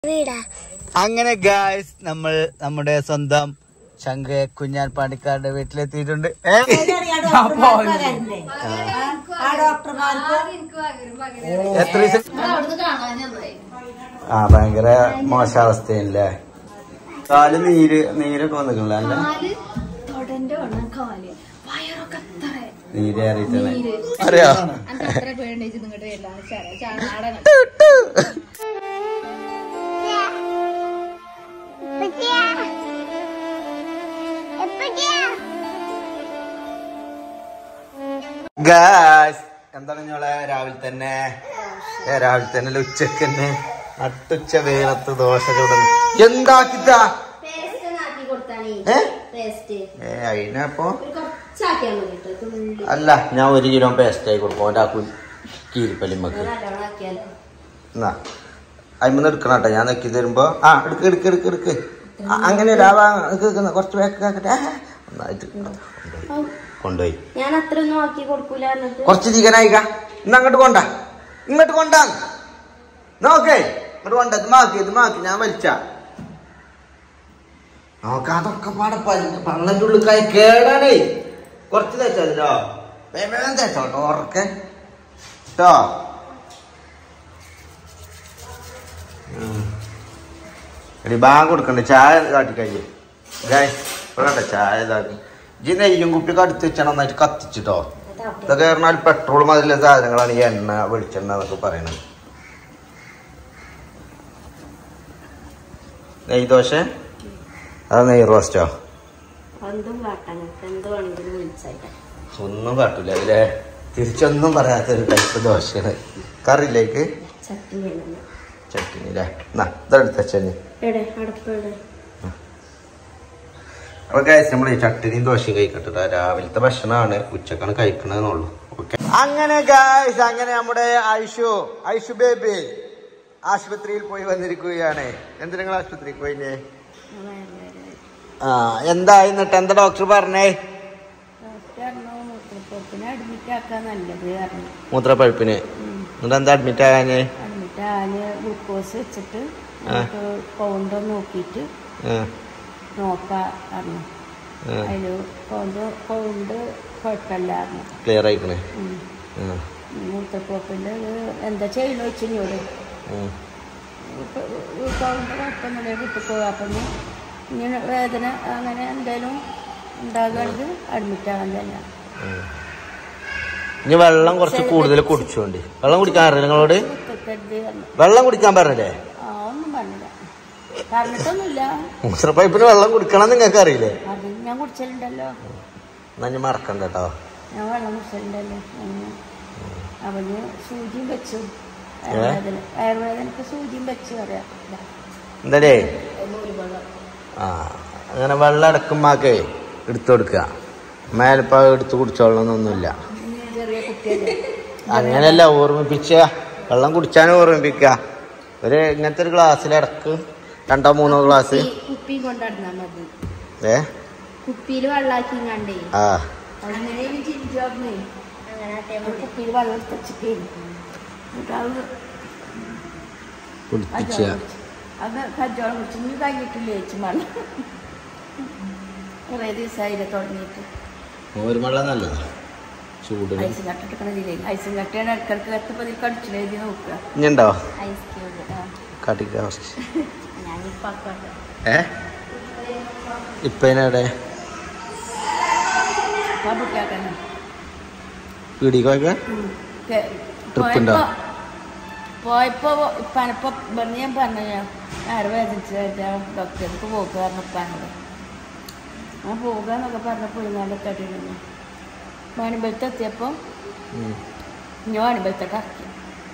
വീടാ അങ്ങനെ ഗായ്സ് നമ്മൾ നമ്മുടെ സ്വന്തം ശങ്ക കുഞ്ഞാൻ പാണ്ടിക്കാരുടെ വീട്ടിലെത്തിയിട്ടുണ്ട് ഏ? എത്ര ദിവസം ആ ഭയങ്കര മോശാവസ്ഥയല്ലേ കാല് നീര് നീരൊക്കെ വന്നിട്ടില്ല അല്ലേ തൊടന്റെ വണ്ണം കാല് വയറൊക്കെ അത്ര നീര് ഏറിയിട്ടാണ് അറിയോ അത്ര പേണ്ടേജ് നിങ്ങളുടെ എല്ലാം നാടൻ ഗായ്സ് എന്താണ് ഞങ്ങളെ രാവിലെ തന്നെ ഏ, രാവിലെ തന്നെ അല്ല, ഉച്ചക്ക് തന്നെ നട്ടുച്ച വെയിലത്ത് ദോശ ചൂടുന്നു എന്താക്കിട്ടാ പേസ്റ്റ് നാട്ടി കൊടുത്താണേ ഏ പേസ്റ്റ് ഏ അതിനപ്പോ ഒരു കുറച്ചാക്കിയാൽ മതി കേട്ടോ തുള്ളി അല്ല ഞാൻ ഒരു കിലോ പേസ്റ്റ് ആയി കൊടുക്കും ഓൻ്റെ ആക്കു കീരിപ്പല്ലിമ്മക്ക് നല്ലോണം ആക്കിയാലോ എന്നാ അയിമന്ന് എടുക്കണം കേട്ടോ ഞാൻ നോക്കി തരുമ്പോ ആ എടുക്ക് എടുക്ക് എടുക്ക് എടുക്ക് ആ, അങ്ങനെ രാവാ കുറച്ച് വേക്ക് ആക്കട്ടെ ആ, നന്നായിട്ട് കൊണ്ടുപോയി. കൊണ്ടുപോയി ഞാൻ അത്ര ഒന്നും ആക്കി കൊടുക്കൂല എന്നിട്ട് കുറച്ച് ചിക്കനായിക്ക ഇന്ന് അങ്ങോട്ട് കൊണ്ട ഇങ്ങോട്ട് കൊണ്ടാ നോക്കേ ഇങ്ങോട്ട് കൊണ്ട ഇത് മാക്കി ഇത് മാക്കി ഞാൻ വലിച്ച നോക്ക അതൊക്കെ പാടെ പള്ളന്റെ ഉള്ളിക്കായി കേടാണേ കുറച്ച് തേച്ചോ വേഗം തേച്ചോട്ടോ ഉറക്കെ കേട്ടോ എടി ബാങ്ക് കൊടുക്കണ്ട ചായ കാട്ടി കഴിയും ഇവിടെ ചായ ഇതാക്കി ഇജ്ജ് നെയ്യും കുപ്പിയൊക്കെ അടുത്ത് വെച്ചാൽ നന്നായിട്ട് കത്തിച്ചിട്ടോ ഇതൊക്കെ പറഞ്ഞാൽ പെട്രോൾ മതിലുള്ള സാധനങ്ങളാണ് ഈ എണ്ണ വെളിച്ചെണ്ണ എന്നൊക്കെ പറയണത് നെയ് ദോശ അത് നെയ് റോസ്റ്റോ എന്തും കാട്ടാൻ എന്ത് വേണമെങ്കിലും വിളിച്ചായിട്ട് ഒന്നും കാട്ടൂല അതിലെ തിരിച്ചൊന്നും പറയാത്തൊരു ടൈപ്പ് ദോശയാണ് കറിയിലേക്ക് ചട്ടി വേണം ചട്ടിനി അല്ലേ എന്നാ ഇതെടുത്ത് വെച്ചേ എടെ അടുപ്പെടെ അപ്പൊ ഗൈസ് നമ്മൾ ഈ ചട്ടിനിയും ദോശയും കഴിക്കട്ടെ രാവിലത്തെ ഭക്ഷണമാണ് ഉച്ചക്കാണ് കഴിക്കണമെന്നുള്ളൂ ഓക്കെ അങ്ങനെ ഗൈസ് അങ്ങനെ നമ്മുടെ ഐഷു ഐഷു ബേബി ആശുപത്രിയിൽ പോയി വന്നിരിക്കുകയാണ് എന്ത് നിങ്ങൾ ആശുപത്രിയിൽ പോയിനെ ആ എന്തായി എന്നിട്ട് എന്താ ഡോക്ടർ പറഞ്ഞേ മൂത്രപ്പൊക്കിനെ അഡ്മിറ്റ് ആക്കാൻ നല്ലത് പറഞ്ഞു മൂത്രപ്പഴുപ്പിന് എന്നിട്ട് എന്താ അഡ്മിറ്റ് ആകാന് അഡ്മിറ്റ് ആന് ഗ്ലൂക്കോസ് വെച്ചിട്ട് ആ. കൗണ്ട് നോക്കിയിട്ട് ആ, നോക്കാം പറഞ്ഞു ആ, അതില് കൗണ്ട് കൗണ്ട് കുഴപ്പമില്ലായിരുന്നു ക്ലിയർ ആയിക്കണേ ആ, മൂത്രപ്പൊക്കിൻ്റെ എന്താ ചെയ്യണമെന്ന് വെച്ച് എന്നോട് ഉം. കൗണ്ട് കുഴപ്പമൊന്നുമില്ല കിട്ടിപ്പോയി അപ്പം ഇങ്ങനെ വേദന അങ്ങനെ എന്തെങ്കിലും ഉണ്ടാകുകയാണെങ്കിൽ അഡ്മിറ്റ് ആകാൻ തന്നെ ഉം. ഇനി വെള്ളം കുറച്ച് കൂടുതൽ കുടിച്ചോണ്ടി വെള്ളം കുടിക്കാൻ അറിയില്ല നിങ്ങളോട് കുത്തിക്കരുത് പറഞ്ഞു വെള്ളം കുടിക്കാൻ പറഞ്ഞില്ലേ ആ ഒന്നും പറഞ്ഞില്ല പറഞ്ഞിട്ടൊന്നുമില്ല മൂത്രപ്പൈപ്പിന് വെള്ളം കുടിക്കണം നിങ്ങൾക്ക് അറിയില്ലേ അത് ഞാൻ കുടിച്ചിട്ടുണ്ടല്ലോ എന്നാ ഞാൻ മറക്കണ്ട കേട്ടോ ഞാൻ വെള്ളം കുടിച്ചിട്ടുണ്ടല്ലോ അങ്ങനെ അവന് സൂചിയും വെച്ചു വയറുവേദന വയറുവേദനക്ക് സൂചിയും വെച്ചു പറയാം എന്താടേ ആ അങ്ങനെ വെള്ളം അടക്കുമ്മാക്കേ എടുത്തു കൊടുക്കുക മേലപ്പ എടുത്ത് കുടിച്ചോളണമെന്നൊന്നുമില്ല ചെറിയ കുട്ടിയല്ലേ അങ്ങനെയല്ല ഓർമ്മിപ്പിച്ച വെള്ളം കുടിച്ചാനും ഓർമ്മിപ്പിക്കുക ഒരു ഇങ്ങനത്തെ ഒരു ഗ്ലാസ്സിൽ ഇടക്ക് രണ്ടോ മൂന്നോ ഗ്ലാസ് കുപ്പിയും കൊണ്ടിരുന്നാ മതി ഏ കുപ്പിയിൽ വെള്ളാക്കി കണ്ടേ ആ അങ്ങനെ ചിരിച്ചോർന്നേ അങ്ങനെ കുപ്പിയിൽ വെള്ളം എടുത്ത് എന്നിട്ട് അത് കുടിപ്പിച്ച അത് കച്ചവടം കുറിച്ച് നീ കഴിഞ്ഞിട്ടില്ലേ ചേച്ചി മണം കുറേ ദിവസമായില്ല തുടങ്ങിയിട്ട് ഒരു വെള്ളം നല്ലതാ ചൂടിന് ഐസും കട്ടിട്ടിക്കണില്ലേ ഐസും കട്ടിയാണ് ഇടക്കിടക്ക് എത്തപ്പോൾ നീ കടിച്ചിട്ട് എഴുതി നോക്കുക ഇനിയുണ്ടോ ഐസ് ക്യൂബ് കാട്ടിക്ക ഞാനിപ്പോ ആക്കട്ടെ ഏ ഇപ്പതിനെവിടെ അപ്പോൾ കുട്ടിയാക്കണം പീടിക്കൊക്കെ Trip ഉണ്ടോ? പോയപ്പോ ഇപ്പാനിപ്പോ പറഞ്ഞ് ഞാൻ പറഞ്ഞു ഞാൻ ആര് വേദനിച്ച് ഡോക്ടർക്ക് പോക്ക് പറഞ്ഞു ഇപ്പാനോട് ഞാൻ പോകാന്നൊക്കെ പറഞ്ഞപ്പോൾ ഇന്നാലെ തട്ടിയിരുന്നു വാണിമ്പലത്ത് എത്തിയപ്പോൾ ഞാൻ വാണിമ്പലത്തൊക്കെ ഇറക്കി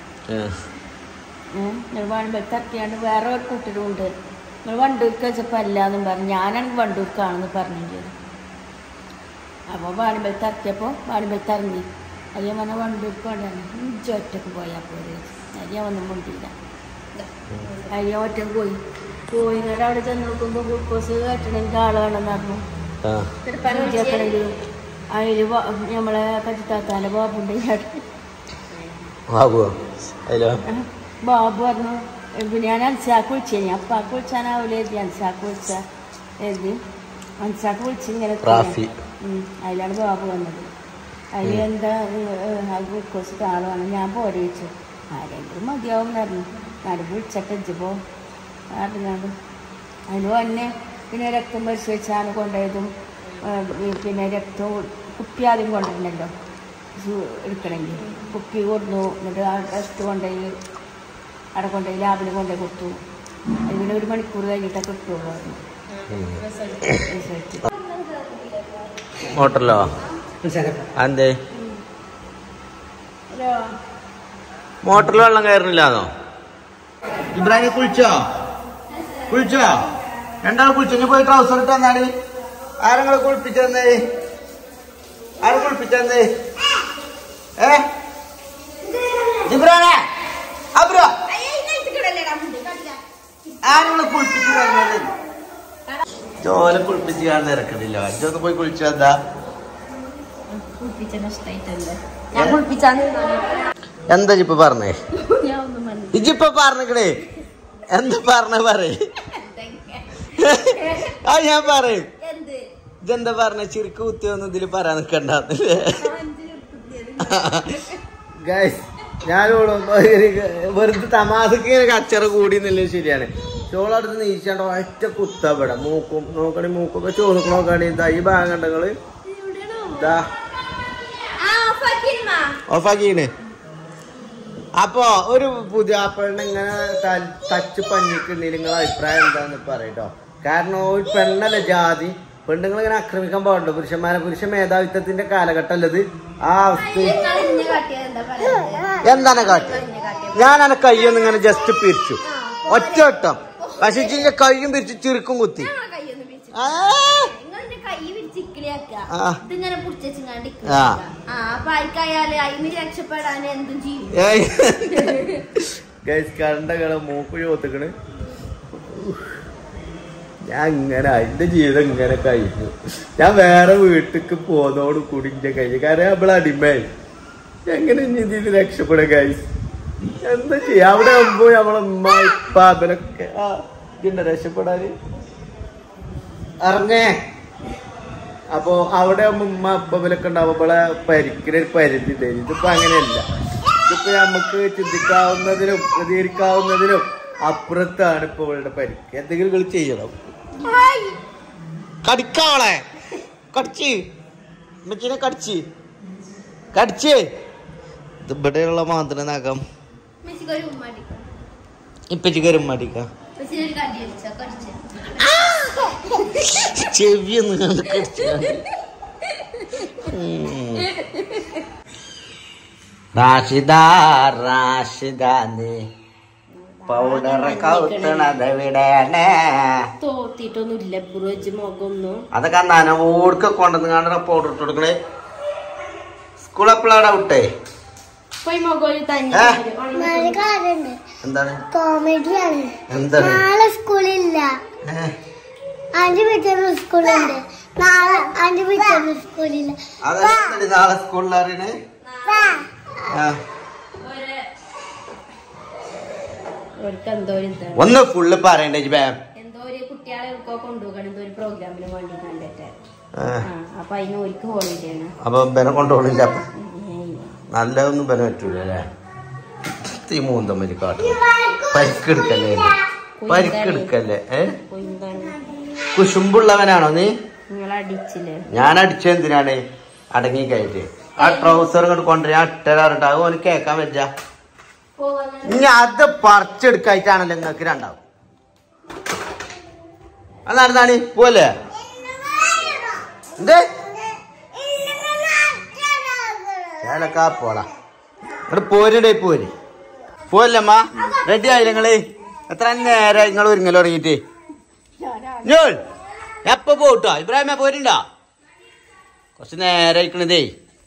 നിങ്ങൾ വാണിമ്പലത്ത് ഇറക്കിയാണ്ട് വേറെ ഒരു കുട്ടികളുണ്ട് നിങ്ങൾ വണ്ടൂർക്ക് വെച്ചപ്പോൾ അല്ല എന്നും പറഞ്ഞു ഞാനാണെങ്കിൽ വണ്ടൂർക്കാണെന്ന് പറഞ്ഞു ചെയ്തു അപ്പോൾ വാണിമ്പലത്ത് ഇറക്കിയപ്പോൾ വാണിമ്പലത്ത് ഇറങ്ങി അത് ഞാൻ പറഞ്ഞ വണ്ടൂർക്ക് വേണ്ടാണ് ഇഞ്ചി ഒറ്റക്ക് പോയാൽ പോലെ അത് ഞാൻ ഒന്നും കൊണ്ടില്ല അത് ഞാൻ ഒറ്റക്ക് പോയി പോയി എന്നിട്ട് അവിടെ ചെന്ന് നോക്കുമ്പോൾ ഗ്ലൂക്കോസ് കയറ്റണമെങ്കിൽ ആൾ വേണമെന്ന് പറഞ്ഞു ആ പഞ്ചായത്തണെങ്കിലും അതിൽ നമ്മളെ കച്ചിത്താത്താൻ്റെ ബാബുണ്ട് ഇങ്ങോട്ട് ആകുമോ അതിലോ ബാബു പറഞ്ഞു പിന്നെ ഞാൻ അൻസാക്ക് വിളിച്ചേനി അപ്പാക്ക് വിളിച്ചാനാവില്ല എഴുതി അൻസാക്ക് വിളിച്ച എഴുതി അൻസാക്ക് വിളിച്ച് ഇങ്ങനെ റാഫി. ഉം, അതിലാണ് ബാബു വന്നത് അതിൽ എന്താ അത് കുറച്ച് ആളാണ് ഞാൻ പോരെ വെച്ചു ആരെങ്കിലും മതിയാവും എന്ന് പറഞ്ഞു ഞാൻ വിളിച്ചിട്ട് ഇജ്ജിപ്പോ അറിഞ്ഞാണ്ട് അതിന് വന്നെ പിന്നെ രക്തം പരിശോധിച്ചാണ് കൊണ്ടുപോയതും ആ, ഈ പിന്നെ രക്തം കുപ്പി ആദ്യം കൊണ്ടുവരണല്ലോ സു- എടുക്കണമെങ്കിൽ കുപ്പി കൊടുന്നു എന്നിട്ട് ആ ടെസ്റ്റ് കൊണ്ടുപോയി അവിടെ കൊണ്ടുപോയി ലാബിൽ കൊണ്ടുപോയി കൊടുത്തു അതിന് ഒരു മണിക്കൂർ കഴിഞ്ഞിട്ടൊക്കെ കിട്ടുള്ളൂ പറഞ്ഞു റിസൾട്ട് മോട്ടറിലോ അന്തേ ഹലോ മോട്ടറിൽ വെള്ളം കയറുന്നില്ലാന്നോ ഇബ്രാഹിം കുളിച്ചോ കുളിച്ചോ രണ്ടാൾ കുളിച്ചോ ഇനി പോയി ട്രൗസർ ഇട്ട് വന്നാണ് ആരെങ്ങളെ കുളിപ്പിച്ചെന്നേ ആരെ കുളിപ്പിച്ചെന്നേ ഏ ജിബ്രാനെ അബ്രോ ആരെങ്ങളെ കുളിപ്പിച്ച് തന്നത് ചോല കുളിപ്പിച്ച് കാണുന്ന ഇറക്കണില്ല അഞ്ചൊന്ന് പോയി കുളിച്ചു എന്താ കുളിപ്പിച്ച നഷ്ടായിട്ടല്ലേ ഞാൻ കുളിപ്പിച്ചാന്ന് എന്താ ഇപ്പൊ പറഞ്ഞേ ഞാൻ ഒന്നും മനസ്സിലായി ഇജിപ്പൊ പറഞ്ഞേ എന്താ പറഞ്ഞ പറയേ ആ ഞാൻ പറയും എന്ത് ഇതെന്താ പറഞ്ഞ ചിരിക്ക് കുത്തിയൊന്നും ഇതില് പറയാൻ നിക്കണ്ടല്ലേ ഗൈസ് ഞാനോട് വെറുതെ തമാസക്ക് ഇങ്ങനെ കച്ചറ കൂടി എന്നുള്ളത് ശരിയാണ് ചോളടുത്ത് നീച്ചാണ്ട് ഒറ്റ കുത്തവിടെ മൂക്കും നോക്കണേ മൂക്കൊക്കെ ചോദിക്കണ നോക്കണേ ഇതാ ഈ ഭാഗം കണ്ടങ്ങള് ഇതാ ആ ഫക്കിൽമ ഓഫാക്കീന് അപ്പോ ഒരു പുതിയ പെണ്ണ് ഇങ്ങനെ ത- തച്ച് പഞ്ഞിക്കുണ്ടെങ്കിൽ നിങ്ങളെ അഭിപ്രായം എന്താന്ന് പറയട്ടോ കാരണം ഒരു പെണ്ണല്ല ജാതി പെണ്ണുങ്ങൾ ഇങ്ങനെ ആക്രമിക്കാൻ പാടുണ്ടോ പുരുഷന്മാരെ പുരുഷ മേധാവിത്വത്തിന്റെ കാലഘട്ടമല്ലത് ആ അവസ്ഥ നിങ്ങൾ ഇന്ന് കാട്ടിയത് എന്താ പറയുന്നത് എന്താണ് കാട്ടി ഞാൻ എന്നെ കയ്യൊന്നും ഇങ്ങനെ ജസ്റ്റ് പിരിച്ചു ഒറ്റ വട്ടം പക്ഷെ ഇച്ചിന്റെ കയ്യും പിരിച്ച് ചുരുക്കും കുത്തി നിങ്ങളെ കൈയൊന്ന് പിടിച്ച് ആ, നിങ്ങൾ എന്റെ കൈ പിടിച്ച് ഇക്കിളിയാക്ക ആ. ഇതിങ്ങനെ പിടിച്ചിങ്ങാണ്ട് ആ. ആ അപ്പൊ ആയിക്കായാല് അതിന് രക്ഷപ്പെടാൻ എന്തും ചെയ്യും ഏയ്. ഗൈസ് കണ്ടകളെ മൂക്ക് ചോത്തിക്കണ് ഞാൻ ഇങ്ങനെ എന്റെ ജീവിതം ഇങ്ങനെ കഴിഞ്ഞു ഞാൻ വേറെ വീട്ടിക്ക് പോന്നോട് കൂടി ഇന്റെ കഴിഞ്ഞു കാരണം നമ്മളെ അടിമയായി എങ്ങനെ ഇനി ഇതിൽ രക്ഷപ്പെടുക ഗൈസ് എന്താ ചെയ്യാ അവിടെ ആകുമ്പോ നമ്മളെ ഉമ്മ ഇപ്പ അവരൊക്കെ ആ ഇതിന്റെ രക്ഷപ്പെടാന് ഇറങ്ങേ അപ്പോ അവിടെ ആകുമ്പോ ഉമ്മ അപ്പ ഇവലൊക്കെ ഉണ്ടാവുമ്പോളെ പരിക്കിന് ഒരു പരിധി ഉണ്ട് ഇതിപ്പോ അങ്ങനെയല്ല ഇതിപ്പോ നമുക്ക് ചിന്തിക്കാവുന്നതിനും പ്രതികരിക്കാവുന്നതിനും അപ്പുറത്താണ് ഇപ്പൊ ഇവളുടെ പരിക്ക് എന്തെങ്കിലും കളി ചെയ്യണം കടിക്കാവളെ കടിച്ച് ഉമ്മച്ചിനെ കടിച്ച് കടിച്ച് ഇത് ഇവിടെയുള്ള മാന്ത്രിക നഖം മെസ്സിക്ക് ഒരു ഉമ്മ അടിക്കും ഇപ്പച്ചിക്ക് ഒരു മടിക്കാം മെസ്സിന് ഒരു കടി അടിച്ചാ കടിച്ചു ചെവി ഒന്ന് കണ്ട് കടിച്ചു റാഷിദ റാഷിദ നീ പൗഡർ കൗത്തണത് എവിടെയാണ് തോത്തിട്ടൊന്നും ഇല്ല പുറജ് മുഖമൊന്നും അതൊക്കെ നനവോടുക്ക കൊണ്ടുവന്ന് കാണുന്ന പൗഡർ ഇട്ട് കൊടുക്കണേ സ്കൂൾ എപ്പോഴാണ് ഔട്ടേ പോയി മുഖം തന്നെ ഏ? നാളെ കാര്യണ്ട് എന്താണ് കോമഡിയാണ് എന്താണ് നാളെ സ്കൂളില്ല ഏ? അഞ്ചു പിറ്റേന്ന് സ്കൂളുണ്ട് നാളെ അഞ്ചു പിറ്റേന്ന് സ്കൂളില്ല അതെന്താടി നാളെ സ്കൂളിൽ അറിയണേ ആ. അവർക്ക് എന്തോ ഒരു ഇതാണ് ഒന്ന് ഫുള്ള് പറയണ്ടേ ഇജ്ജ് ബാം എന്തോ ഒരു കുട്ടികളെ എവിടെക്കോ കൊണ്ടുപോകണം എന്തോ ഒരു പ്രോഗ്രാമിന് വേണ്ടി കണ്ടിട്ട് ആ. ആ അപ്പൊ അതിന് ഓർക്ക് ഹോളിഡേ ആണ് അപ്പൊ ബനെ കൊണ്ടുപോകണില്ല അപ്പൊ നല്ലതൊന്നും ബന പറ്റൂല അല്ലേ ഈ മൂന്തമ്മലി കാട്ടു പരിക്കെടുക്കല്ലേ ഇത്? പരിക്കെടുക്കല്ലേ ഏ എന്താണ് കുശുമ്പുള്ളവനാണോ നീ നിങ്ങൾ അടിച്ചില്ലേ ഞാൻ അടിച്ചെന്തിനാണ് അടങ്ങി കയറ്റി ആ ട്രൗസർ ഇങ്ങോട്ട് കൊണ്ടുവരാൻ അട്ടരാറിട്ട് അത് ഓന് കേക്കാൻ വെച്ച ഇനി അത് പറിച്ചെടുക്കായിട്ടാണല്ലോ നിങ്ങൾക്ക് രണ്ടാവും അത് നടന്നാണ് പോലെ എന്തേ ചേലക്കാ പോളാ ഇവിടെ പോരടേ പോര് പോരല്ലമ്മ റെഡി ആയില്ല നിങ്ങള് എത്ര നേരം നിങ്ങൾ ഒരുങ്ങൽ തുടങ്ങിയിട്ട് ഞോൾ എപ്പ പോട്ടോ ഇബ്രാഹിമ പോരുണ്ടോ കുറച്ച് നേരം അയക്കണതേ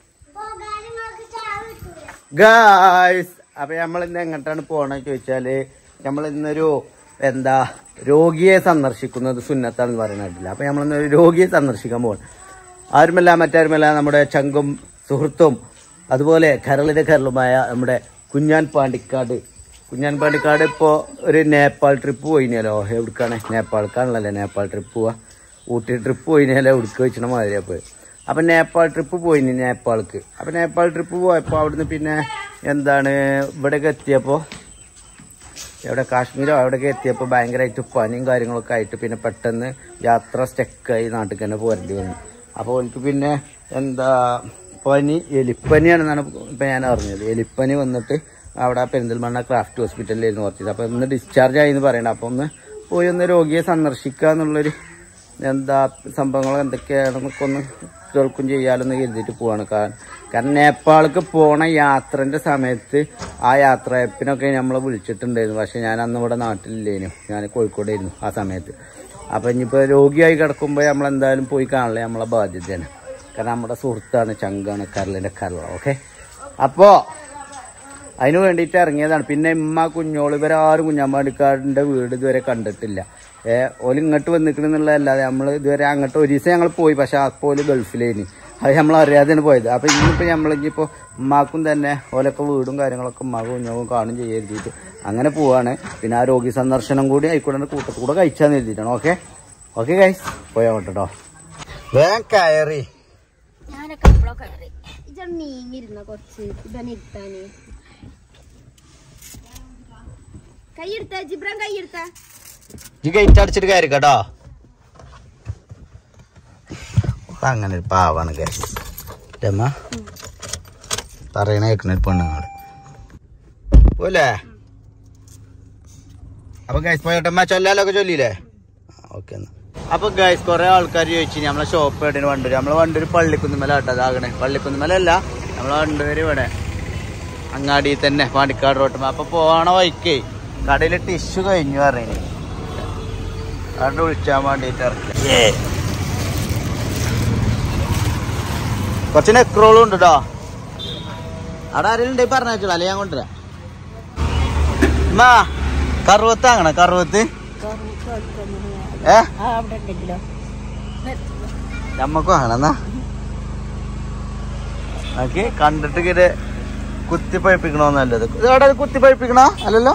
ഗായ്സ് അപ്പൊ നമ്മൾ ഇന്ന് എങ്ങോട്ടാണ് പോണെന്ന് ചോദിച്ചാല് നമ്മൾ ഇന്നൊരു എന്താ രോഗിയെ സന്ദർശിക്കുന്നത് സുന്നത്താണെന്ന് പറയുന്നില്ല അപ്പൊ നമ്മൾ ഇന്നൊരു രോഗിയെ സന്ദർശിക്കാൻ പോകണം ആരുമല്ല മറ്റാരുമല്ല നമ്മുടെ ചങ്കും സുഹൃത്തും അതുപോലെ കരളിന്റെ കരളുമായ നമ്മുടെ കുഞ്ഞാൻ പാണ്ടിക്കാട് കുഞ്ഞാൻപാണ്ടിക്കാട് ഇപ്പോ ഒരു നേപ്പാൾ ട്രിപ്പ് പോയിനല്ലോ എവിടേക്കാണ് നേപ്പാൾക്കാണല്ലോ നേപ്പാൾ ട്രിപ്പ് പോവാ ഊട്ടി ട്രിപ്പ് പോയിനല്ലോ എവിടേക്ക് വെച്ചിട്ട് മാതിരി അപ്പൊ അപ്പൊ നേപ്പാൾ ട്രിപ്പ് പോയിനി നേപ്പാൾക്ക് അപ്പൊ നേപ്പാൾ ട്രിപ്പ് പോയപ്പോ അവിടുന്ന് പിന്നെ എന്താണ് ഇവിടേക്ക് എത്തിയപ്പോ എവിടെ കാശ്മീരോ അവിടെയൊക്കെ എത്തിയപ്പോൾ ഭയങ്കരമായിട്ട് പനിയും കാര്യങ്ങളൊക്കെ ആയിട്ട് പിന്നെ പെട്ടെന്ന് യാത്ര സ്റ്റക്കായി നാട്ടിൽ തന്നെ പോരേണ്ടി വന്നു അപ്പോൾ എനിക്ക് പിന്നെ എന്താ പനി എലിപ്പനിയാണെന്നാണ് ഇപ്പം ഞാൻ അറിഞ്ഞത് എലിപ്പനി വന്നിട്ട് അവിടെ പെരിന്തൽമണ്ണ ക്രാഫ്റ്റ് ഹോസ്പിറ്റലിലായിരുന്നു കുറച്ചത് അപ്പോൾ ഇന്ന് ഡിസ്ചാർജ് ആയി എന്ന് പറയണം അപ്പോൾ ഒന്ന് പോയി ഒന്ന് രോഗിയെ സന്ദർശിക്കുക എന്നുള്ളൊരു എന്താ സംഭവങ്ങൾ എന്തൊക്കെയാണെന്നൊക്കെ ഒന്ന് കേൾക്കും ചെയ്യാലെന്ന് കരുതിയിട്ട് പോവാണ് കാരണം കാരണം നേപ്പാൾക്ക് പോണ യാത്രന്റെ സമയത്ത് ആ യാത്രയപ്പിനൊക്കെ നമ്മളെ വിളിച്ചിട്ടുണ്ടായിരുന്നു പക്ഷെ ഞാൻ അന്ന് ഇവിടെ നാട്ടിലില്ലേനു ഞാൻ കോഴിക്കോടായിരുന്നു ആ സമയത്ത് അപ്പൊ ഇനിയിപ്പോ രോഗിയായി കിടക്കുമ്പോൾ നമ്മൾ എന്തായാലും പോയി കാണലേ നമ്മളെ ബാധ്യതയാണ് കാരണം നമ്മുടെ സുഹൃത്താണ് ചങ്കാണ് കരളിന്റെ കരള ഓക്കെ അപ്പോ അതിന് വേണ്ടിയിട്ട് ഇറങ്ങിയതാണ് പിന്നെ ഇമ്മ കുഞ്ഞോള് ഇവരാരും കുഞ്ഞാമ്പാടിക്കാടിന്റെ വീട് ഇതുവരെ കണ്ടിട്ടില്ല ഏ ഓല് ഇങ്ങോട്ട് വന്നിക്കണെന്നുള്ളതല്ലാതെ നമ്മൾ ഇതുവരെ അങ്ങോട്ട് ഒരു ദിവസം ഞങ്ങൾ പോയി പക്ഷെ അപ്പോല് ഗൾഫിലേനി അത് നമ്മൾ അറിയാതെയാണ് പോയത് അപ്പൊ ഇന്നിപ്പോ നമ്മളിപ്പോ ഉമ്മാക്കും തന്നെ ഓലൊക്കെ വീടും കാര്യങ്ങളൊക്കെ ഉമ്മാക്കും കുഞ്ഞോക്കും കാണും ചെയ്യരുതിയിട്ട് അങ്ങനെ പോവാണ് പിന്നെ ആ രോഗി സന്ദർശനം കൂടി ആയിക്കൂടെ കൂട്ടത്തിൽ കൂടെ കഴിച്ചാന്ന് എഴുതിയിട്ടാണ് ഓക്കെ ഓക്കെ ഗൈസ് പോയാ കേട്ടോ വേഗം കയറി ഞാനൊക്കെ എപ്പോഴൊക്കെ കയറി ഇതാണ് നീങ്ങിരുന്ന കുറച്ച് ഇതാണ് ഇരുത്താന് കൈയെടുത്ത ജിബ്രാൻ കൈയെടുത്ത ഈ ഗേറ്റ് അടിച്ചിട്ട് കയറി കേട്ടോ അങ്ങനെ ഒരു പാവാണ് കയറി രമ പറയണ കേൾക്കണ ഒരു പെണ്ണുങ്ങള് പോലെ അപ്പൊ ഗൈസ് പോയിട്ടമ്മ ചൊല്ലാലൊക്കെ ചൊല്ലിയില്ലേ ഓക്കെ എന്നാ അപ്പൊ ഗൈസ് കുറെ ആൾക്കാർ ചോദിച്ചു നമ്മളെ ഷോപ്പ് എവിടെയാണ് വണ്ടൂര് നമ്മളെ വണ്ടൂര് പള്ളിക്കുന്നുമല ആട്ടതാകണേ പള്ളിക്കുന്നുമല അല്ല നമ്മളെ വണ്ടൂര് ഇവിടെ അങ്ങാടി തന്നെ പാണ്ടിക്കാട് റോട്ടുമ്പോ അപ്പൊ പോണ വഴിക്കേ കടയില് ടിഷ്യൂ കഴിഞ്ഞു പറയണേ അവിടെ വിളിച്ചാൻ വേണ്ടിട്ട് ഇറക്കി കുറച്ച് നെക്രോളും ഉണ്ട് കേട്ടോ അവിടെ ആരെങ്കിലും ഉണ്ടെങ്കിൽ പറഞ്ഞോളൂ അല്ലെ ഞാൻ കൊണ്ടുവരാം മാ കറുവത്ത് അങ്ങനെ കറുവത്ത് ഏ ആ അവിടെ ഉണ്ടെങ്കിലോ നമ്മക്കും ആണെന്നാ ഓക്കെ കണ്ടിട്ട് ഇങ്ങനെ കുത്തി പഴിപ്പിക്കണോ നല്ലത് ഇത് അവിടെ കുത്തി പഴിപ്പിക്കണോ അല്ലല്ലോ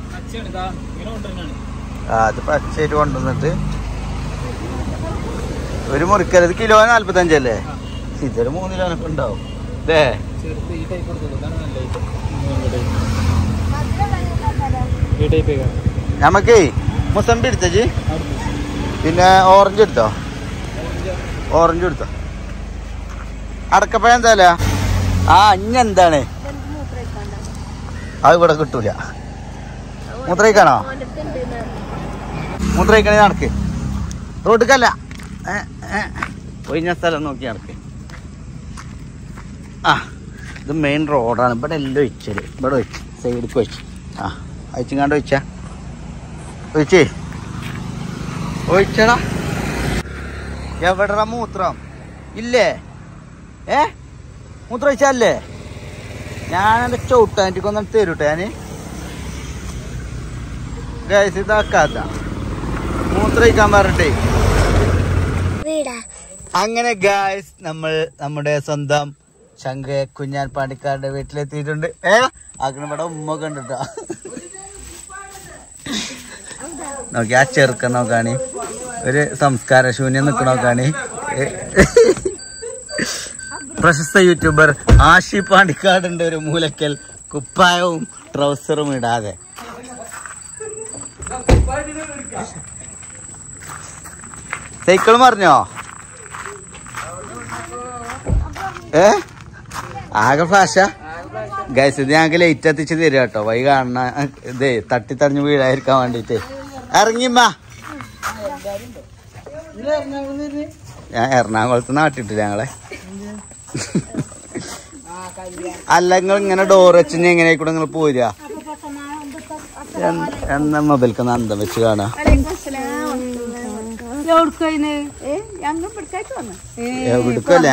ആ അത് പച്ചയായിട്ട് കൊണ്ടുവന്നിട്ട് ഒരു മുറിക്കൽ ഇത് കിലോ നാല്പത്തഞ്ചല്ലേ ഇതൊരു മൂന്ന് കിലോനൊക്കെ ഉണ്ടാവും അല്ലേ നമുക്കേ മുസമ്പി എടുത്തജി പിന്നെ ഓറഞ്ച് എടുത്തോ ഓറഞ്ച് എടുത്തോ അടക്കപ്പഴം എന്തായാലും ആ ഇനി എന്താണ് അത് ഇവിടെ കിട്ടൂല മൂത്രയിക്കാണോ മൂത്രയിക്കണേ നടക്ക് റോഡിക്കല്ല ഒഴിഞ്ഞ സ്ഥലം നോക്കി നടക്ക് ആ ഇത് മെയിൻ റോഡാണ് ഇവിടെ എല്ലാം ഒഴിച്ചത് ഇവിടെ ഒഴിച്ച് സൈഡിലേക്ക് ഒഴിച്ച് ആ അയച്ചിങ്ങാണ്ട് ഒഴിച്ചാ ഒഴിച്ചേ ഒഴിച്ചടാ എവിടെടാ മൂത്രം ഇല്ലേ ഏ മൂത്രം ഒഴിച്ചല്ലേ ഞാൻ എന്റെ ചവിട്ടാനിക്ക് ഒന്ന് തരൂട്ടെ ഞാന് ഗൈസ് ഇതാക്കാത്ത മൂത്രയിക്കാൻ പറഞ്ഞിട്ടേ വീടാ അങ്ങനെ ഗായ്സ് നമ്മൾ നമ്മുടെ സ്വന്തം ശങ്ക കുഞ്ഞാൻ പാണ്ടിക്കാരുടെ വീട്ടിലെത്തിയിട്ടുണ്ട് ഏ അങ്ങനെ ഇവിടെ ഉമ്മ കണ്ടിട്ടാ നോക്കി ആ ചെറുക്കൻ നോക്കാണി ഒരു സംസ്കാര ശൂന്യം നിക്കണ നോക്കാണി ഏ. പ്രശസ്ത യൂട്യൂബർ ആഷി പാണ്ടിക്കാടിന്റെ ഒരു മൂലക്കൽ കുപ്പായവും ട്രൗസറും ഇടാതെ സൈക്കിൾ മറിഞ്ഞോ ഏ ആകെ ഭാഷ ഗൈസ് ഇത് ഞങ്ങൾക്ക് ലേറ്റ് എത്തിച്ച് തരും കേട്ടോ വൈ കാണുന്ന ഇതേ തട്ടിത്തറിഞ്ഞ് വീഴാതിരിക്കാൻ വേണ്ടിട്ട് ഇറങ്ങിമ്മ ഞാൻ എറണാകുളത്ത് നാട്ടിട്ടില്ല ഞങ്ങളെ അല്ല നിങ്ങൾ ഇങ്ങനെ ഡോർ വെച്ച് എങ്ങനെ കൂടെ നിങ്ങൾ പോരാ എന്നാ മൊബൈൽക്ക് അന്തം വെച്ച് കാണാ എവിടുക്കല്ലേ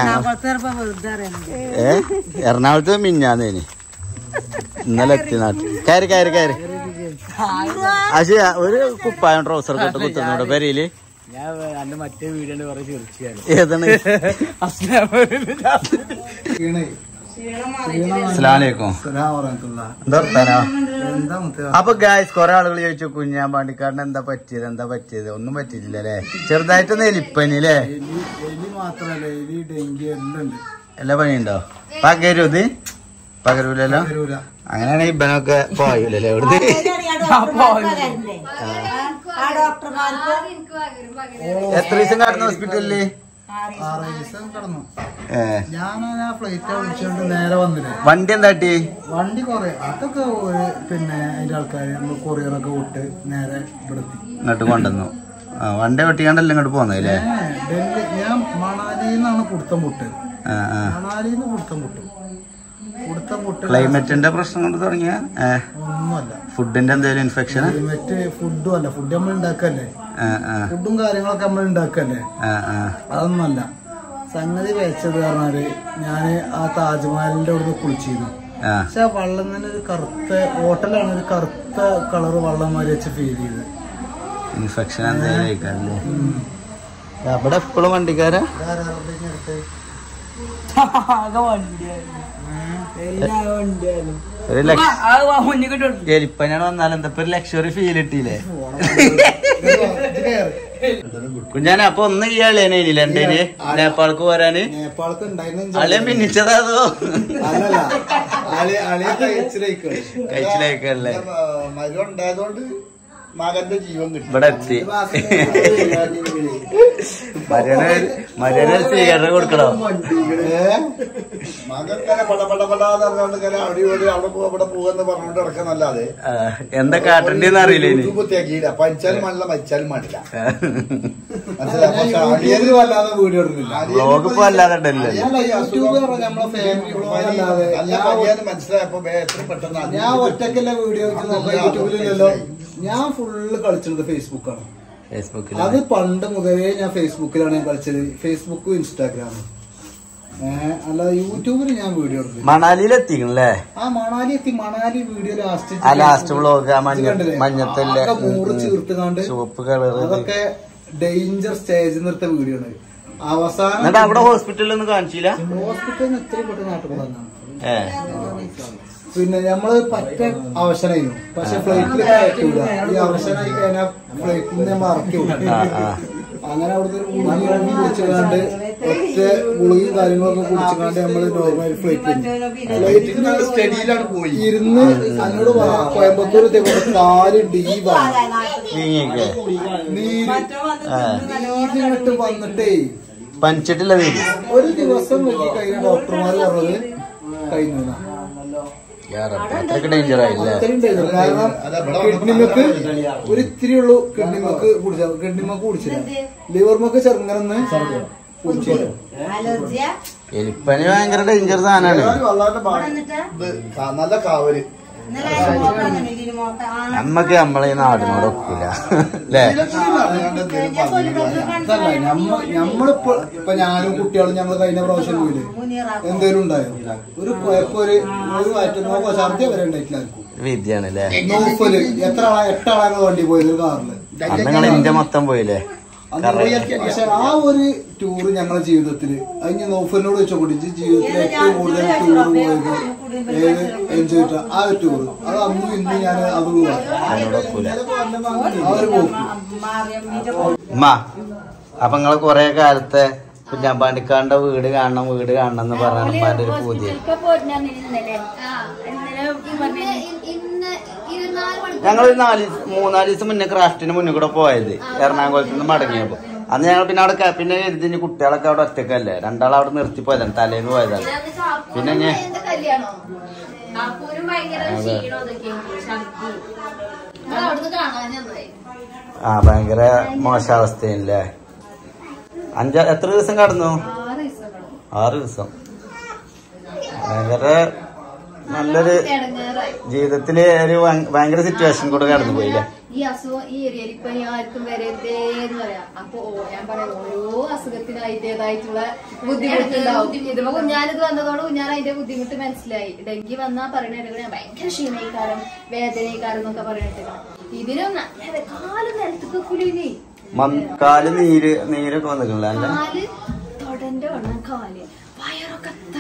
ഏ എറണാകുളത്ത് മിഞ്ഞാന്നേന് ഇന്നലെ എത്തി നാട്ടിൽ കയറി കയറി കയറി പക്ഷേ ഒരു കുപ്പായം ട്രൗസർ കിട്ടും കുത്തുന്നൂടെ പെരയില് ഞാൻ അന്റെ മറ്റേ വീഡിയോ കുറെ ചിരിച്ചാണ് ഏതാണ് അസ്സലാമലൈക്കും എന്താ വർത്താനോ അപ്പൊ ഗായ്സ് കൊറേ ആളുകൾ ചോദിച്ചു കുഞ്ഞാൻ പാണ്ടിക്കാടിന് എന്താ പറ്റിയത് എന്താ പറ്റിയത് ഒന്നും പറ്റിയിട്ടില്ല അല്ലേ ചെറുതായിട്ടൊന്ന് എലിപ്പനി അല്ലേ എലി മാത്രല്ല എലി ഡെങ്കി എല്ലാം ഉണ്ട് എല്ലാ പനിയുണ്ടോ പകരും ഇത് പകരൂലല്ലോ വരൂല അങ്ങനെയാണെങ്കിൽ ഇബനൊക്കെ പോയൂലല്ലേ ഇവിടുന്ന് എത്ര ദിവസം കടന്നു ഹോസ്പിറ്റലില് ആറ് ദിവസം കടന്നു ഏ ഞാൻ ആ ഫ്ലൈറ്റ് വിളിച്ചോണ്ട് നേരെ വന്നില്ലേ വണ്ടി എന്താട്ടി വണ്ടി കൊറേ അതൊക്കെ ഒരു പിന്നെ അതിന്റെ ആൾക്കാര് നമ്മൾ കൊറിയറൊക്കെ വിട്ട് നേരെ ഇവിടെ എത്തി ഇങ്ങോട്ട് കൊണ്ടുവന്നു ആ വണ്ടി വെട്ടിക്കാണ്ടല്ലേ ഇങ്ങോട്ട് പോന്നല്ലേ ഏ, ഡൽഹി ഞാൻ മണാലിയിൽ നിന്നാണ് കുടുത്തം പൊട്ട് ആ ആ മണാലിയിൽ നിന്ന് കുടുത്തം പൊട്ട് കുടുത്തം പൊട്ട് ക്ലൈമറ്റിന്റെ പ്രശ്നം കൊണ്ട് തുടങ്ങിയ ഒന്നുമല്ല ഫുഡിന്റെ എന്തെങ്കിലും ഇൻഫെക്ഷൻ ക്ലൈമറ്റ് ഫുഡും അല്ല ഫുഡ് നമ്മൾ ഉണ്ടാക്കല്ലേ ആ ആ ഫുഡും കാര്യങ്ങളൊക്കെ നമ്മൾ ഉണ്ടാക്കല്ലേ ആ ആ അതൊന്നുമല്ല സംഗതി വെച്ചത് പറഞ്ഞാല് ഞാന് ആ താജ്മഹലിന്റെ അവിടുന്ന് കുളിച്ചിരുന്നു ആ പക്ഷെ ആ വള്ളം തന്നെ ഒരു കറുത്ത ഹോട്ടലാണ് ഒരു കറുത്ത കളർ വള്ളം മാതിരി വെച്ച് ഫീൽ ചെയ്ത് ഇൻഫെക്ഷൻ എന്തെങ്കിലും കഴിക്കാറില്ലേ അവിടെ എപ്പോഴും വണ്ടിക്കാരാ ഒരു ലക്ഷ എലിപ്പനാണ് വന്നാൽ എന്താ ഒരു ലക്ഷറി ഫീൽ കിട്ടിയില്ലേ കുഞ്ഞാന അപ്പൊ ഒന്ന് ഇയാളേനെ എന്റെ നേപ്പാൾക്ക് പോരാന് നേപ്പാൾക്ക് ഉണ്ടായിരുന്നു അളിയെ മിന്നിച്ചതാ അതോ അല്ലല്ല അളി അളിയെ കഴിച്ചിലേക്കാണ് കഴിച്ചിലേക്കല്ലേ മരം ഉണ്ടായതുകൊണ്ട് മകന്റെ ജീവൻ കിട്ടി ഇവിടെ എത്തി മര്യാദ മര്യാദ സ്വീകരണം കൊടുക്കണോ മകൻ ഇങ്ങനെ പട പട പടാന്ന് പറഞ്ഞുകൊണ്ട് ഇങ്ങനെ അവിടെ ഇവിടെ അവിടെ പോവാ ഇവിടെ പോവാന്ന് പറഞ്ഞുകൊണ്ട് നടക്കുന്നല്ലാതെ ആ, എന്താ കാട്ടണ്ടെന്ന് അറിയില്ല ഇനി യൂട്യൂബ് പഞ്ചാലും മല്ല മരിച്ചാലും മടില്ല മനസ്സിലായി പക്ഷെ അളിയന് വല്ലാതെ വീഡിയോ ഇടുന്നില്ല വ്ളോഗ് ഇപ്പൊ അല്ലാതെ ഉണ്ടല്ലോ യൂട്യൂബ് പറഞ്ഞ നമ്മളെ ഫാമിലി വ്ളോഗ് മനസ്സിലായപ്പോ എത്ര പെട്ടെന്ന് ഞാൻ ഒറ്റക്കല്ല വീഡിയോ നോക്കാം യൂട്യൂബിലില്ലല്ലോ ഞാൻ ഫുള്ള് കളിച്ചത് ഫേസ്ബുക്കാണ് ഫേസ്ബുക്കിൽ അത് പണ്ട് മുതലേ ഞാൻ ഫേസ്ബുക്കിലാണ് ഞാൻ കളിച്ചത് ഫേസ്ബുക്കും ഇൻസ്റ്റാഗ്രാമും ഏഹ് അല്ലാതെ യൂട്യൂബിൽ ഞാൻ വീഡിയോ ഇടുന്നില്ല മണാലിയിൽ എത്തിക്കണല്ലേ ആ മണാലി എത്തി മണാലി വീഡിയോ ലാസ്റ്റ് ആ ലാസ്റ്റ് വ്ളോഗ് ആ മഞ്ഞ മഞ്ഞത്തല്ലേ മൂറ് ചീർത്ത് കണ്ട് ചുവപ്പ് കളർ അതൊക്കെ ഡേഞ്ചർ സ്റ്റേജ് നിർത്ത വീഡിയോ ആണ് അവസാനം എന്നിട്ട് അവിടെ ഹോസ്പിറ്റലിൽ ഒന്നും കാണിച്ചില്ല ഹോസ്പിറ്റലിൽ നിന്ന് എത്രയും പെട്ടെന്ന് നാട്ടിൽ കൊണ്ടുവന്നാണ് ഏ പിന്നെ നമ്മള് പറ്റ അവശനായിരുന്നു പക്ഷെ ഫ്ലൈറ്റിൽ കയറ്റൂല ഈ അവശനായി കഴിഞ്ഞാൽ ഫ്ലൈറ്റിൽ നിന്ന് നമ്മൾ ഇറക്കി വിടും. ആ ആ അങ്ങനെ അവിടുത്തെ ഒരു ഗുളിക ഇറങ്ങി കുടിച്ചുകാണ്ട് ഒറ്റ ഗുളികയും കാര്യങ്ങളൊക്കെ കുടിച്ചുകാണ്ട് നമ്മള് നോർമൽ ഫ്ലൈറ്റിൽ സ്റ്റഡിയിലാണ് പോയി ഇരുന്ന് എന്നോട് പറയാം കോയമ്പത്തൂർ ഇതേപോലെ കാല് ഡീപാണ് നീങ്ങിയൊക്കെ നീര് ആ നീരിങ്ങോട്ട് വന്നിട്ടേ പനിച്ചിട്ടില്ല നീ ഒരു ദിവസം നോക്കി കഴിഞ്ഞ ഡോക്ടർമാർ പറഞ്ഞത് കഴിഞ്ഞ അത്രക്ക് ഡേഞ്ചർ ആയില്ലേ അത്രയും danger. കാരണം കിഡ്നിമക്ക് ഒരു ഇത്തിരി ഉള്ളൂ കിഡ്നിമക്ക് കുടിച്ച കിഡ്നിമക്ക് കുടിച്ചില്ല ലിവർമക്ക് ചെറുങ്ങനെ കുടിച്ചില്ല അലർജിയ എലിപ്പനി ഭയങ്കര ഡേഞ്ചർ സാധനമാണ് നല്ല കാവല് നമ്മക്ക് നമ്മളെ ഈ നാടിനോട് ഒക്കൂല അല്ലേ അതല്ല നമ്മ നമ്മളിപ്പോ ഇപ്പൊ ഞാനും കുട്ടികളും ഞങ്ങള് കഴിഞ്ഞ പ്രാവശ്യം പോയില്ലേ എന്തേലും ഉണ്ടായോ ഒരു കുഴപ്പം ഒരു ഒരു വയറ്റ് നോക്കോ ഛർദ്ദി വരെ ഉണ്ടായിട്ടില്ല ആർക്കും. വിദ്യയാണ് അല്ലേ നോഫല് എത്ര ആളാ എട്ടാളാണ് വണ്ടി പോയത് ഒരു കാറില് അന്ന് നിങ്ങൾ ഇന്ത്യ മൊത്തം പോയില്ലേ അന്ന് പക്ഷെ ആ ഒരു ടൂറ് ഞങ്ങളുടെ ജീവിതത്തില് അതിന് നോഫലിനോട് വെച്ചോട്ടെ ജീവിതത്തിൽ ഏറ്റവും കൂടുതൽ ടൂർ പോയത് ഏത് എൻജോയ് ചെയ്തിട്ട് ആ ഒരു ടൂറ് അത് അന്നും ഇന്നും ഞാൻ അത് പോവാ അതിനോട് ഒക്കൂല ആ ഒരു പോക്ക് ഉമ്മ അപ്പൊ നിങ്ങള് കൊറേ കാലത്തെ കുഞ്ഞാമ്പാണ്ടിക്കാന്റെ വീട് കാണണം വീട് കാണണം എന്ന് പറഞ്ഞാണ് ഉമ്മാന്റെ ഒരു പൂതി ഇന്നലെ ഇന്നലെ പറഞ്ഞ ഇന്ന് ഇരുപത്തിനാല് മണിക്കൂർ ഞങ്ങൾ നാല് മൂന്നാല് ദിവസം മുന്നേ ക്രാഫ്റ്റിന് മുന്നേ കൂടെ പോയത് എറണാകുളത്ത് നിന്ന് മടങ്ങിയപ്പോ അന്ന് ഞങ്ങൾ പിന്നെ അവിടെ ക- പിന്നെ എഴുതി കുട്ടികളൊക്കെ അവിടെ ഒറ്റക്കല്ലേ രണ്ടാൾ അവിടെ നിർത്തി പോയതാണ് തലേന്ന് പോയതാണ് പിന്നെ ഞാൻ എന്താ കല്യാണോ കാക്കൂരും ഭയങ്കര ക്ഷീണം അതൊക്കെ ഛർദി നിങ്ങൾ അവിടുന്ന് കാണാൻ ചെന്നതായി ആ ഭയങ്കര മോശാവസ്ഥയല്ലേ അഞ്ച എത്ര ദിവസം കടന്നു ആറ് ദിവസം കിടന്നു. ആറ് ദിവസം ഭയങ്കര നല്ലൊരു ഇടങ്ങേറായി ജീവിതത്തില് ഒരു ഭയ- ഭയങ്കര സിറ്റുവേഷൻ കൂടെ കടന്നു പോയില്ലേ ഈ അസുഖം ഈ ഏരിയയിൽ ഇപ്പൊ ഇനി ആർക്കും വരരുതേ എന്ന് പറയാം അപ്പൊ ഓ ഞാൻ പറയാം ഓരോ അസുഖത്തിനായിട്ടേതായിട്ടുള്ള ബുദ്ധിമുട്ടുണ്ടാവും ഇതിപ്പോ കുഞ്ഞാനിത് വന്നതോടെ കുഞ്ഞാൻ അതിന്റെ ബുദ്ധിമുട്ട് മനസ്സിലായി ഡെങ്കി വന്നാ പറയണ ഞാൻ ഭയങ്കര ക്ഷീണയിക്കാരം വേദനയിക്കാരം എന്നൊക്കെ പറഞ്ഞിട്ട് ഇതിനും നല്ല കാലം നിലത്തേക്ക് കുലിനേ മ- കാല് നീര് നീരൊക്കെ വന്നിട്ടില്ല അല്ല കാല് തൊടന്റെ വണ്ണം കാല് വയറൊക്കെ അത്ര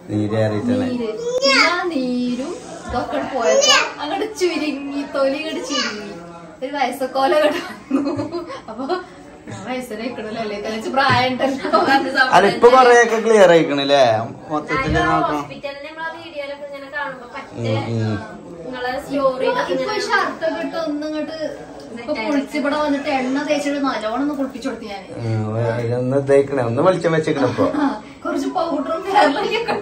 നീരേറിയിട്ടാണ് നീര് പിന്നെ ആ നീരും ഇതൊക്കെ പോയപ്പോ അങ്ങോട്ട് ചുരുങ്ങി തൊലി ഇങ്ങോട്ട് ചുരുങ്ങി ഒരു വയസ്സക്കോല കിടന്നു അപ്പൊ ഞാൻ വയസ്സനേക്കണല്ലോ അല്ലേ തെളിച്ച് പ്രായം ഉണ്ടല്ലോ അത് സംഭവം അല്ല ഇപ്പൊ കൊറേയൊക്കെ ക്ലിയർ ആയിക്കണല്ലേ മൊത്തത്തില് നോക്കാം ഹോസ്പിറ്റലിൽ നമ്മളെ വീഡിയോയിലൊക്കെ ഇങ്ങനെ കാണുമ്പോ പറ്റേ ഉം, ഉം. നിങ്ങളെ സ്റ്റോറി ഇപ്പൊ ഈ ഷർട്ടൊക്കെ ഇട്ട് ഒന്നും ഇങ്ങോട്ട് ഇപ്പൊ കുളിച്ചിവിടെ വന്നിട്ട് എണ്ണ തേച്ചിട്ട് നല്ലോണം ഒന്ന് കുളിപ്പിച്ചു കൊടുത്തു ഞാൻ ഉം, ഒന്ന് ഇതായിക്കണേ ഒന്ന് വെളിച്ചം വെച്ചേക്കണ ഇപ്പൊ കുറച്ച് പൗഡറും കേരളൊക്കെ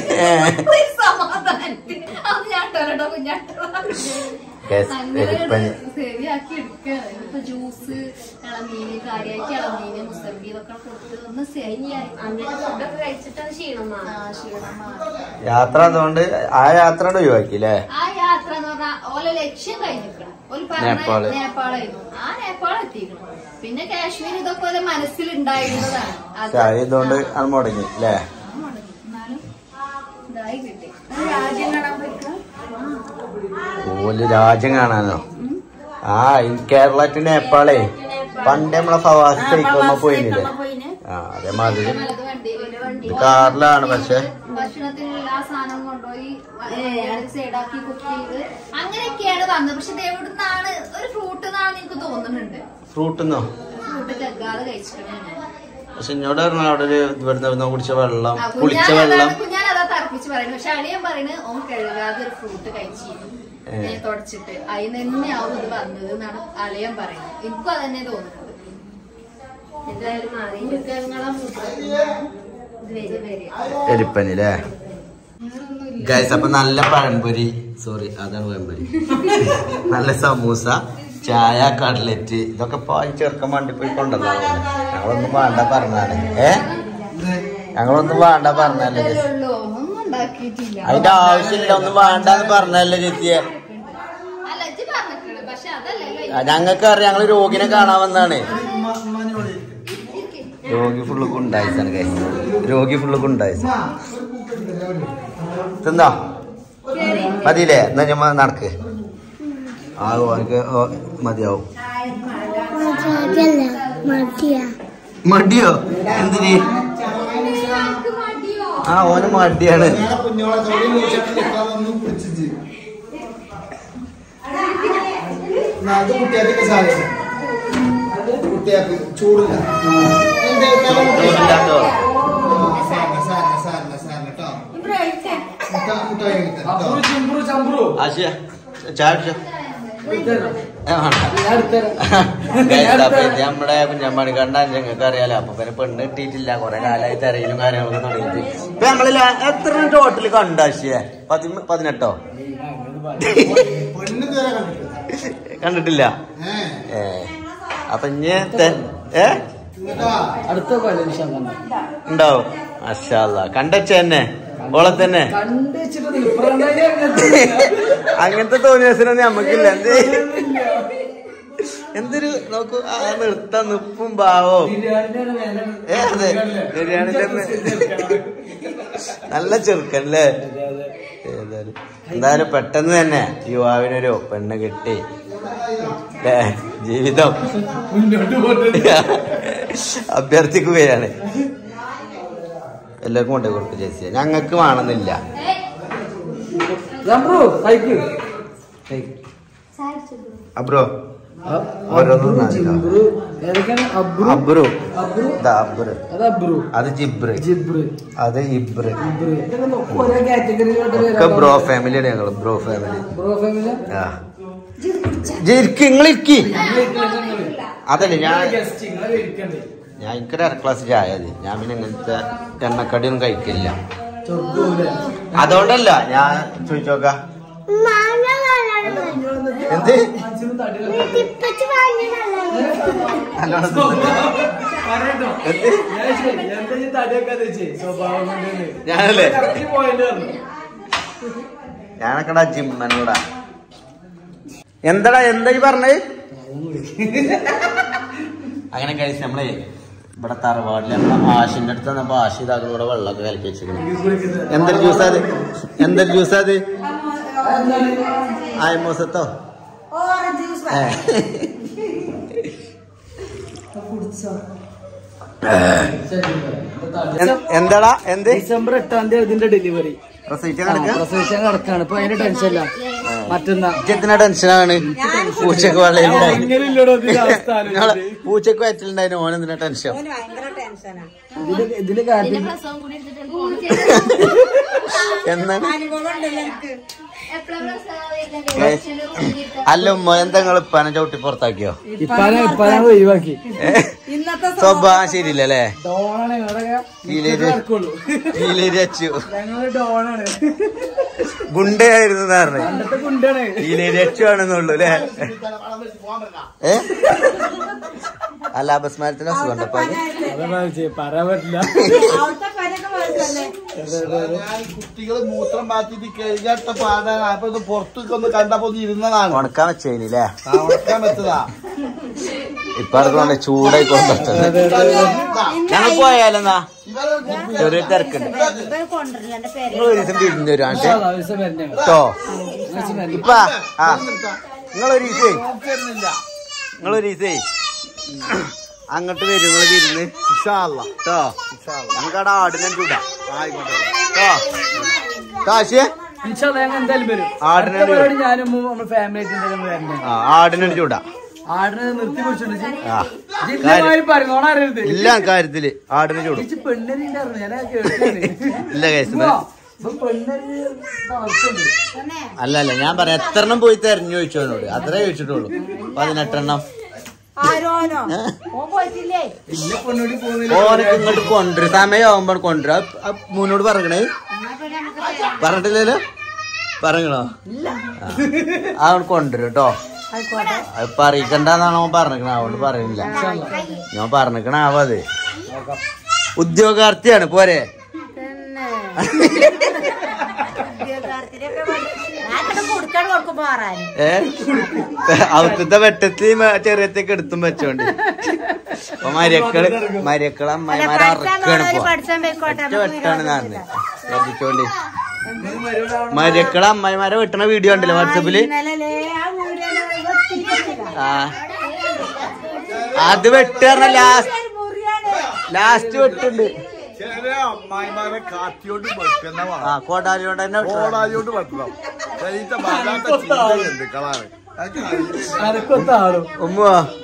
സമാധാനത്തിന് അത് ഞാൻ ഇട്ടോട്ടോ കുഞ്ഞാട്ടോ Guys, അങ്ങനെ എലിപ്പനി. ശരിയാക്കി എടുക്കുകയാണ് ഇപ്പൊ ജ്യൂസ് ഇളനീര് കാര്യമായിട്ട് ഇളനീര് മുസമ്പി ഇതൊക്കെ കൊടുത്ത് ഒന്ന് ശരിയായി അന്നിട്ട് ഫുഡൊക്കെ കഴിച്ചിട്ടാണ് ക്ഷീണം മാറും ആ ക്ഷീണം മാറി യാത്ര അതുകൊണ്ട് ആ യാത്ര ഒഴിവാക്കി അല്ലേ ആ യാത്ര എന്ന് പറഞ്ഞാൽ ഓല ലക്ഷ്യം കഴിഞ്ഞിരിക്കണം ഓല് നേപ്പാള്. പറഞ്ഞ നേപ്പാളായിരുന്നു ആ നേപ്പാൾ എത്തിക്കണം പിന്നെ കാശ്മീർ ഇതൊക്കെ ഓലെ മനസ്സിലുണ്ടായിരുന്നതാണ് അത് ചായ ഇതുകൊണ്ട് അത് മുടങ്ങി അല്ലേ ആ മുടങ്ങി. എന്നാലും ഇതായി കിട്ടി രാജ്യം കാണാൻ പറ്റും ഓല് രാജ്യം കാണാനോ ആ ഈ കേരള ടു നേപ്പാളേ പണ്ട് നമ്മളെ ഫവാസ് സൈക്കോമ പോയില്ലേ പോയിന് ആ അതേമാതിരി നല്ലത് വണ്ടിയിൽ ഇത് കാറിലാണ് പക്ഷെ ഭക്ഷണത്തിനുള്ള ആ സാധനം കൊണ്ടുപോയി സൈഡാക്കി കുക്ക് ചെയ്ത് അങ്ങനെയൊക്കെയാണ് വന്നത് പക്ഷെ ഇത് എവിടുന്നാണ് ഒരു ഫ്രൂട്ട് എന്നാണ് എനിക്ക് തോന്നുന്നുണ്ട് ഫ്രൂട്ടിന്നോ ഫ്രൂട്ട് കെക്കാതെ കഴിച്ചിട്ടുണ്ട് പക്ഷെ എന്നോട് പറഞ്ഞു അവിടെ ഒരു ഇവിടുന്ന് ഇവിടുന്ന് കുടിച്ച വെള്ളം ആ, കുളിച്ച കുഞ്ഞാൻ വെള്ളം അതാണ് കുഞ്ഞാൻ അതാ തർക്കിച്ച് പറയുന്നത് പക്ഷെ അളിയൻ പറയുന്നത് ഓൻ കഴുകാതെ ഒരു ഫ്രൂട്ട് കഴിച്ചിരുന്നു ഏ. ഏ, തുടച്ചിട്ട് അതിന് തന്നെയാവും ഇത് വന്നത് എന്നാണ് അളിയൻ പറയുന്നത് എനിക്കും അതന്നെ തോന്നുന്നത് എന്തായാലും മാറി മൃഗങ്ങളെ മൂത്രം ഇത് വരും വരും എലിപ്പനി അല്ലേ ഗൈസ് അപ്പൊ നല്ല പഴംപൊരി സോറി അതാണ് പഴംപൊരി നല്ല സമൂസ ചായ കട്ലറ്റ് ഇതൊക്കെ പായി ചെറുക്കാൻ വേണ്ടി പോയി കൊണ്ടുവന്നാണ് ഞങ്ങളൊന്നും വേണ്ട പറഞ്ഞാണ് ഏ ഞങ്ങളൊന്നും വേണ്ട പറഞ്ഞല്ലേ അതല്ലേ ഉള്ളൂ ഒന്നും ഉണ്ടാക്കിയിട്ടില്ല അതിന്റെ ആവശ്യമില്ല ഒന്നും വേണ്ടെന്ന് പറഞ്ഞല്ലേ ചേച്ചിയെ അല്ല ഇജ്ജ് പറഞ്ഞിട്ടുണ്ട് പക്ഷെ അതല്ലല്ലോ ആ, ഞങ്ങൾക്ക് അറിയാം ഞങ്ങള് രോഗിനെ കാണാൻ വന്നാണ് രോഗി ഫുള്ള് കുണ്ടായിസാണ് ഗൈസ് രോഗി ഫുള്ള് കുണ്ടായിസ് തിന്നോ മതിയില്ലേ എന്നാ ഞമ്മ നടക്ക് ആ ഓനക്ക് ഓ, മതിയാവും മടിയോ എന്തിന് ആ ഓന് മടിയാണ് കുഞ്ഞോളെ തൊഴിൽ വിളിച്ചിട്ട് നിൽക്കാതൊന്നും പിടിച്ചിട്ട് അത് കുട്ടിയാക്കിന്റെ സാധനം കുട്ടിയാക്ക് ചൂടില്ല എന്റെ തല ചൂടില്ലാത്തോ? സാറിന് സാറിന് സാറിന് സാറിന് കേട്ടോ മുട്ട മുട്ടായി കേട്ടോ ആശയ ചായ കുടിച്ചോ? ഏ, വേണ്ട. Guys, അപ്പൊ ഇത് നമ്മുടെ കുഞ്ഞമ്മാണി കണ്ട ഞങ്ങൾക്ക് അറിയാലോ അപ്പൊ പിന്നെ പെണ്ണ് കിട്ടിയിട്ടില്ല കൊറേ കാലമായി തെരയിലും കാര്യങ്ങളൊക്കെ തുടങ്ങിയിട്ട് ഇപ്പൊ ഞങ്ങളില്ല എത്ര ടോട്ടല് കണ്ട ആശയ പതി പതിനെട്ടോ പെണ്ണ് ഇതുവരെ കണ്ടിട്ടില്ല കണ്ടിട്ടില്ല ഏഹ് ഏ അപ്പൊ ഇനി തെ- ഏ എന്നിട്ടാ അടുത്ത കൊല്ലം ശതമാനം ഉണ്ടാവും അഷാല്ല കണ്ടച്ച തന്നെ ഓളെ തന്നെ കണ്ടു വെച്ചിട്ട് നിൽപ്പുണ്ടായി അങ്ങനത്തെ അങ്ങനത്തെ തോന്നിയസിനൊന്നും നമ്മക്കില്ല എന്ത് എന്തൊരു നോക്കൂ ആ നിർത്ത നിപ്പും ഭാവോ ബിരിയാണിയുടെ വില ഏ അതെ ബിരിയാണിന്റെ നല്ല ചെറുക്കൻ അല്ലേ ഏതായാലും എന്തായാലും പെട്ടെന്ന് തന്നെ യുവാവിനൊരു പെണ്ണ് കിട്ടി ല്ലേ? ജീവിതം മുന്നോട്ട് പോയിട്ട് അഭ്യർത്ഥിക്കുകയാണ് എല്ലാവർക്കും കൊണ്ടേ കൊടുക്കും ചേച്ചി ഞങ്ങൾക്ക് വേണമെന്നില്ല ജംബ്രു കഴിക്കൂ അബ്രോ ഓരോന്നും നാലിലോ. ജിംബ്രു ഏതൊക്കെയാണ് അബ്രു അബ്രു അബ്രു ഇതാ അബ്രു അത് അബ്രു അത് ജിബ്ര് ജിബ്രു അത് ഇബ്ര് ഇബ്രു ഇതൊക്കെ നോക്കൂ ഓരോ കാറ്റഗറിയിലോട്ട് ഒക്കെ ബ്രോ ഫാമിലിയാണ് ഞങ്ങള് ബ്രോ ഫാമിലി ബ്രോ ഫാമിലി ആ ഇരിക്ക് നിങ്ങൾ ഇരിക്കി അതല്ലേ ഞാൻ ഗസ്റ്റ് ഇങ്ങളെ ഇരിക്കണ്ടേ ഞാൻ എനിക്കൊരു അര ക്ലാസ് ചായ മതി ഞാൻ പിന്നെ ഇങ്ങനത്തെ എണ്ണക്കടിയൊന്നും കഴിക്കില്ല ചൊർക്കൂല അതുകൊണ്ടല്ല ഞാൻ ചോദിച്ചോക്ക എന്ത് മനസ്സിലും തടി നല്ലോണം തിന്ന്. പറയട്ടോ എന്ത് ഞാൻ ചോദിച്ചു, എന്താ ഈ തടിയൊക്കെ വെച്ച് സ്വഭാവം കൊണ്ടേന്ന്? ഞാനല്ലേ? കറക്റ്റ് point പറഞ്ഞു. ഞാനൊക്കെടാ ജിമ്മനോടാ എന്താടാ എന്താ ഈ പറഞ്ഞത് അങ്ങനെ കഴിച്ച് നമ്മളെ ഇവിടെ തറവാടില് നമ്മളെ ആശിന്റെ അടുത്ത് വന്നപ്പോ ആശി ഇതാക്കുന്ന ഇവിടെ വെള്ളമൊക്കെ കലക്കി വെച്ചിരിക്കുന്നു എന്തൊരു ജ്യൂസാ അത് എന്തൊരു ജ്യൂസാ അത് ആയമോസത്തോ ഏ. എൻ- എന്താടാ എന്ത് ഡിസംബർ എട്ടാം തീയതി ഇതിന്റെ ഡെലിവറി പ്രസവിച്ച കണക്ക് പ്രസവിച്ചാൻ കിടക്കാണ് ഇപ്പൊ അതിന്റെ ടെൻഷനില്ല മറ്റന്നാ ഇജ്ജെത്തിനാ ടെൻഷനാണ് പൂച്ചക്ക് വെള്ളം ഉണ്ടായി ഇല്ലടോ ഇതിന്റെ അവസ്ഥ ആലോചിച്ചിട്ട്. പൂച്ചക്ക് വയറ്റിലുണ്ടായിരുന്നു ഓൻ എന്തിനാ ടെൻഷൻ ഇതില് ഇതില് കാര്യം പ്രസവം കൂടി എടുത്തിട്ട് എന്നാണ് എപ്പോഴാ പ്രസവം അല്ല ഉമ്മ എന്താ നിങ്ങൾ ഇപ്പാനെ ചവിട്ടി പുറത്താക്കിയോ ഇപ്പാനെ ഇപ്പാനെ ഒഴിവാക്കി സ്വഭാവം ശരിയില്ലല്ലേ ഡോണാണ് ഇവിടെ കീലേരി നടക്കുള്ളൂ കീലേരി അച്ചു ഞങ്ങള് ഡോണാണ് ഗുണ്ടയായിരുന്നു പറഞ്ഞു പണ്ടത്തെ കുണ്ടാണ് കീലേരി അച്ചു ആണെന്നുള്ളൂ അല്ലേ ഏ അല്ല അപസ്മാരത്തിന് അസുഖം ഉണ്ട് അപ്പൊ അത്? അതാ ചെ- പറയാൻ പറ്റില്ല കുട്ടികൾ മൂത്രം മാറ്റിട്ട് കഴിഞ്ഞിട്ട് പാടാൻ അപ്പൊ ഇത് പുറത്തൊക്കെ ഒന്ന് കണ്ടപ്പോ ഒന്ന് ഇരുന്നതാണ് ഉണക്കാൻ വെച്ചേനില്ലേ ഉണക്കാൻ പറ്റതാ ഇപ്പൊ അതുകൊണ്ട് ചൂടായി കൊണ്ടുവന്നത് ഞങ്ങൾ പോയാലെന്നാ ചെറിയ തിരക്കുണ്ട് നിങ്ങൾ ഒരു ദിവസം വിരുന്ന് വരുവാണ്ട് ദിവസം വരണേ കേട്ടോ ഇപ്പ ആ നിങ്ങളൊരു ദിവസേ നിങ്ങളൊരു ദിവസേ അങ്ങോട്ട് വരും നിങ്ങൾ വിരുന്ന് കേട്ടോ നമുക്ക് അവിടെ ആടിനെ ചൂടാ കേട്ടോ കാശിയെ ഇൻഷാല്ലാ ഞങ്ങൾ എന്തായാലും വരും ആടിനെ അടുത്ത പരിപാടി ഞാനും ഉമ്മും നമ്മുടെ ഫാമിലി ആയിട്ട് എന്തായാലും വരണേ ആ ആടിനെ ചൂടാ ആടിനെ നിർത്തി കുറിച്ചിട്ടുണ്ട് ആ ജില്ലമാര് പറയുന്നോണം അറിയരുത് ഇല്ല കാര്യത്തില് ആടിനെ ചൂടും ഇജ്ജ് പെണ്ണിനെ അറിഞ്ഞു ഞാൻ കേട്ടിട്ടുണ്ട് ഇല്ല കേസ് ഇപ്പൊ പെണ്ണിന് അവസ്ഥയുണ്ട് അല്ല അല്ല ഞാൻ പറയാം എത്ര എണ്ണം പോയി തെരഞ്ഞു ചോദിച്ചു അവനോട് അത്രേ ചോദിച്ചിട്ടുള്ളൂ പതിനെട്ടെണ്ണം ഇല്ല പെണ്ണോടി പോകുന്നില്ല ഓനക്ക് ഇങ്ങോട്ട് കൊണ്ടുവരും സമയമാകുമ്പോ കൊണ്ടുവരും മൂന്നോട് പറഞ്ഞേ പറഞ്ഞിട്ടില്ലല്ലോ പറയണോ ആ അവൻ കൊണ്ടുവരും കേട്ടോ അത് പറയിക്കണ്ടെന്നാണ് അവൻ പറഞ്ഞിക്കണ അതുകൊണ്ട് പറയുന്നില്ല ഞാൻ പറഞ്ഞിക്കണ ആവാ അത് ഉദ്യോഗാർത്ഥിയാണ് പോരെ കൊടുക്കാൻ കൊടുക്കുമ്പോ മാറാന് ഏ ഔത്തത്തെ വെട്ടത്തിൽ ചെറിയത്തേക്ക് എടുത്തും വെച്ചോണ്ട് അപ്പൊ മരിയക്കള് മരിയക്കള് അമ്മായിമാരെ അറക്കാണ് ഇപ്പൊ പഠിച്ചാൻ പോയിക്കോട്ടെ ഒറ്റ വെട്ടാണ് ഞാൻ ശ്രദ്ധിച്ചോണ്ട് മരിയക്കള് അമ്മായിമാരെ വെട്ടണ വീഡിയോ ഉണ്ടല്ലോ വാട്സപ്പില് ഇന്നലെ ആ വീഡിയോ ആ അത് വെട്ടുക ലാസ്റ്റ് ലാസ്റ്റ് വെട്ടുണ്ട് ചില അമ്മായിമാരെ കാറ്റിയോണ്ട് വെക്കുന്ന ആ കോടാലി കൊണ്ട് തന്നെ വെട്ടണം. ഓടാലിയോണ്ട് വെക്കണം ശരീരത്തെ വല്ലാത്ത ചിന്തയുണ്ട് കളാണ് അനക്കൊത്ത ആളും ഉമ്മ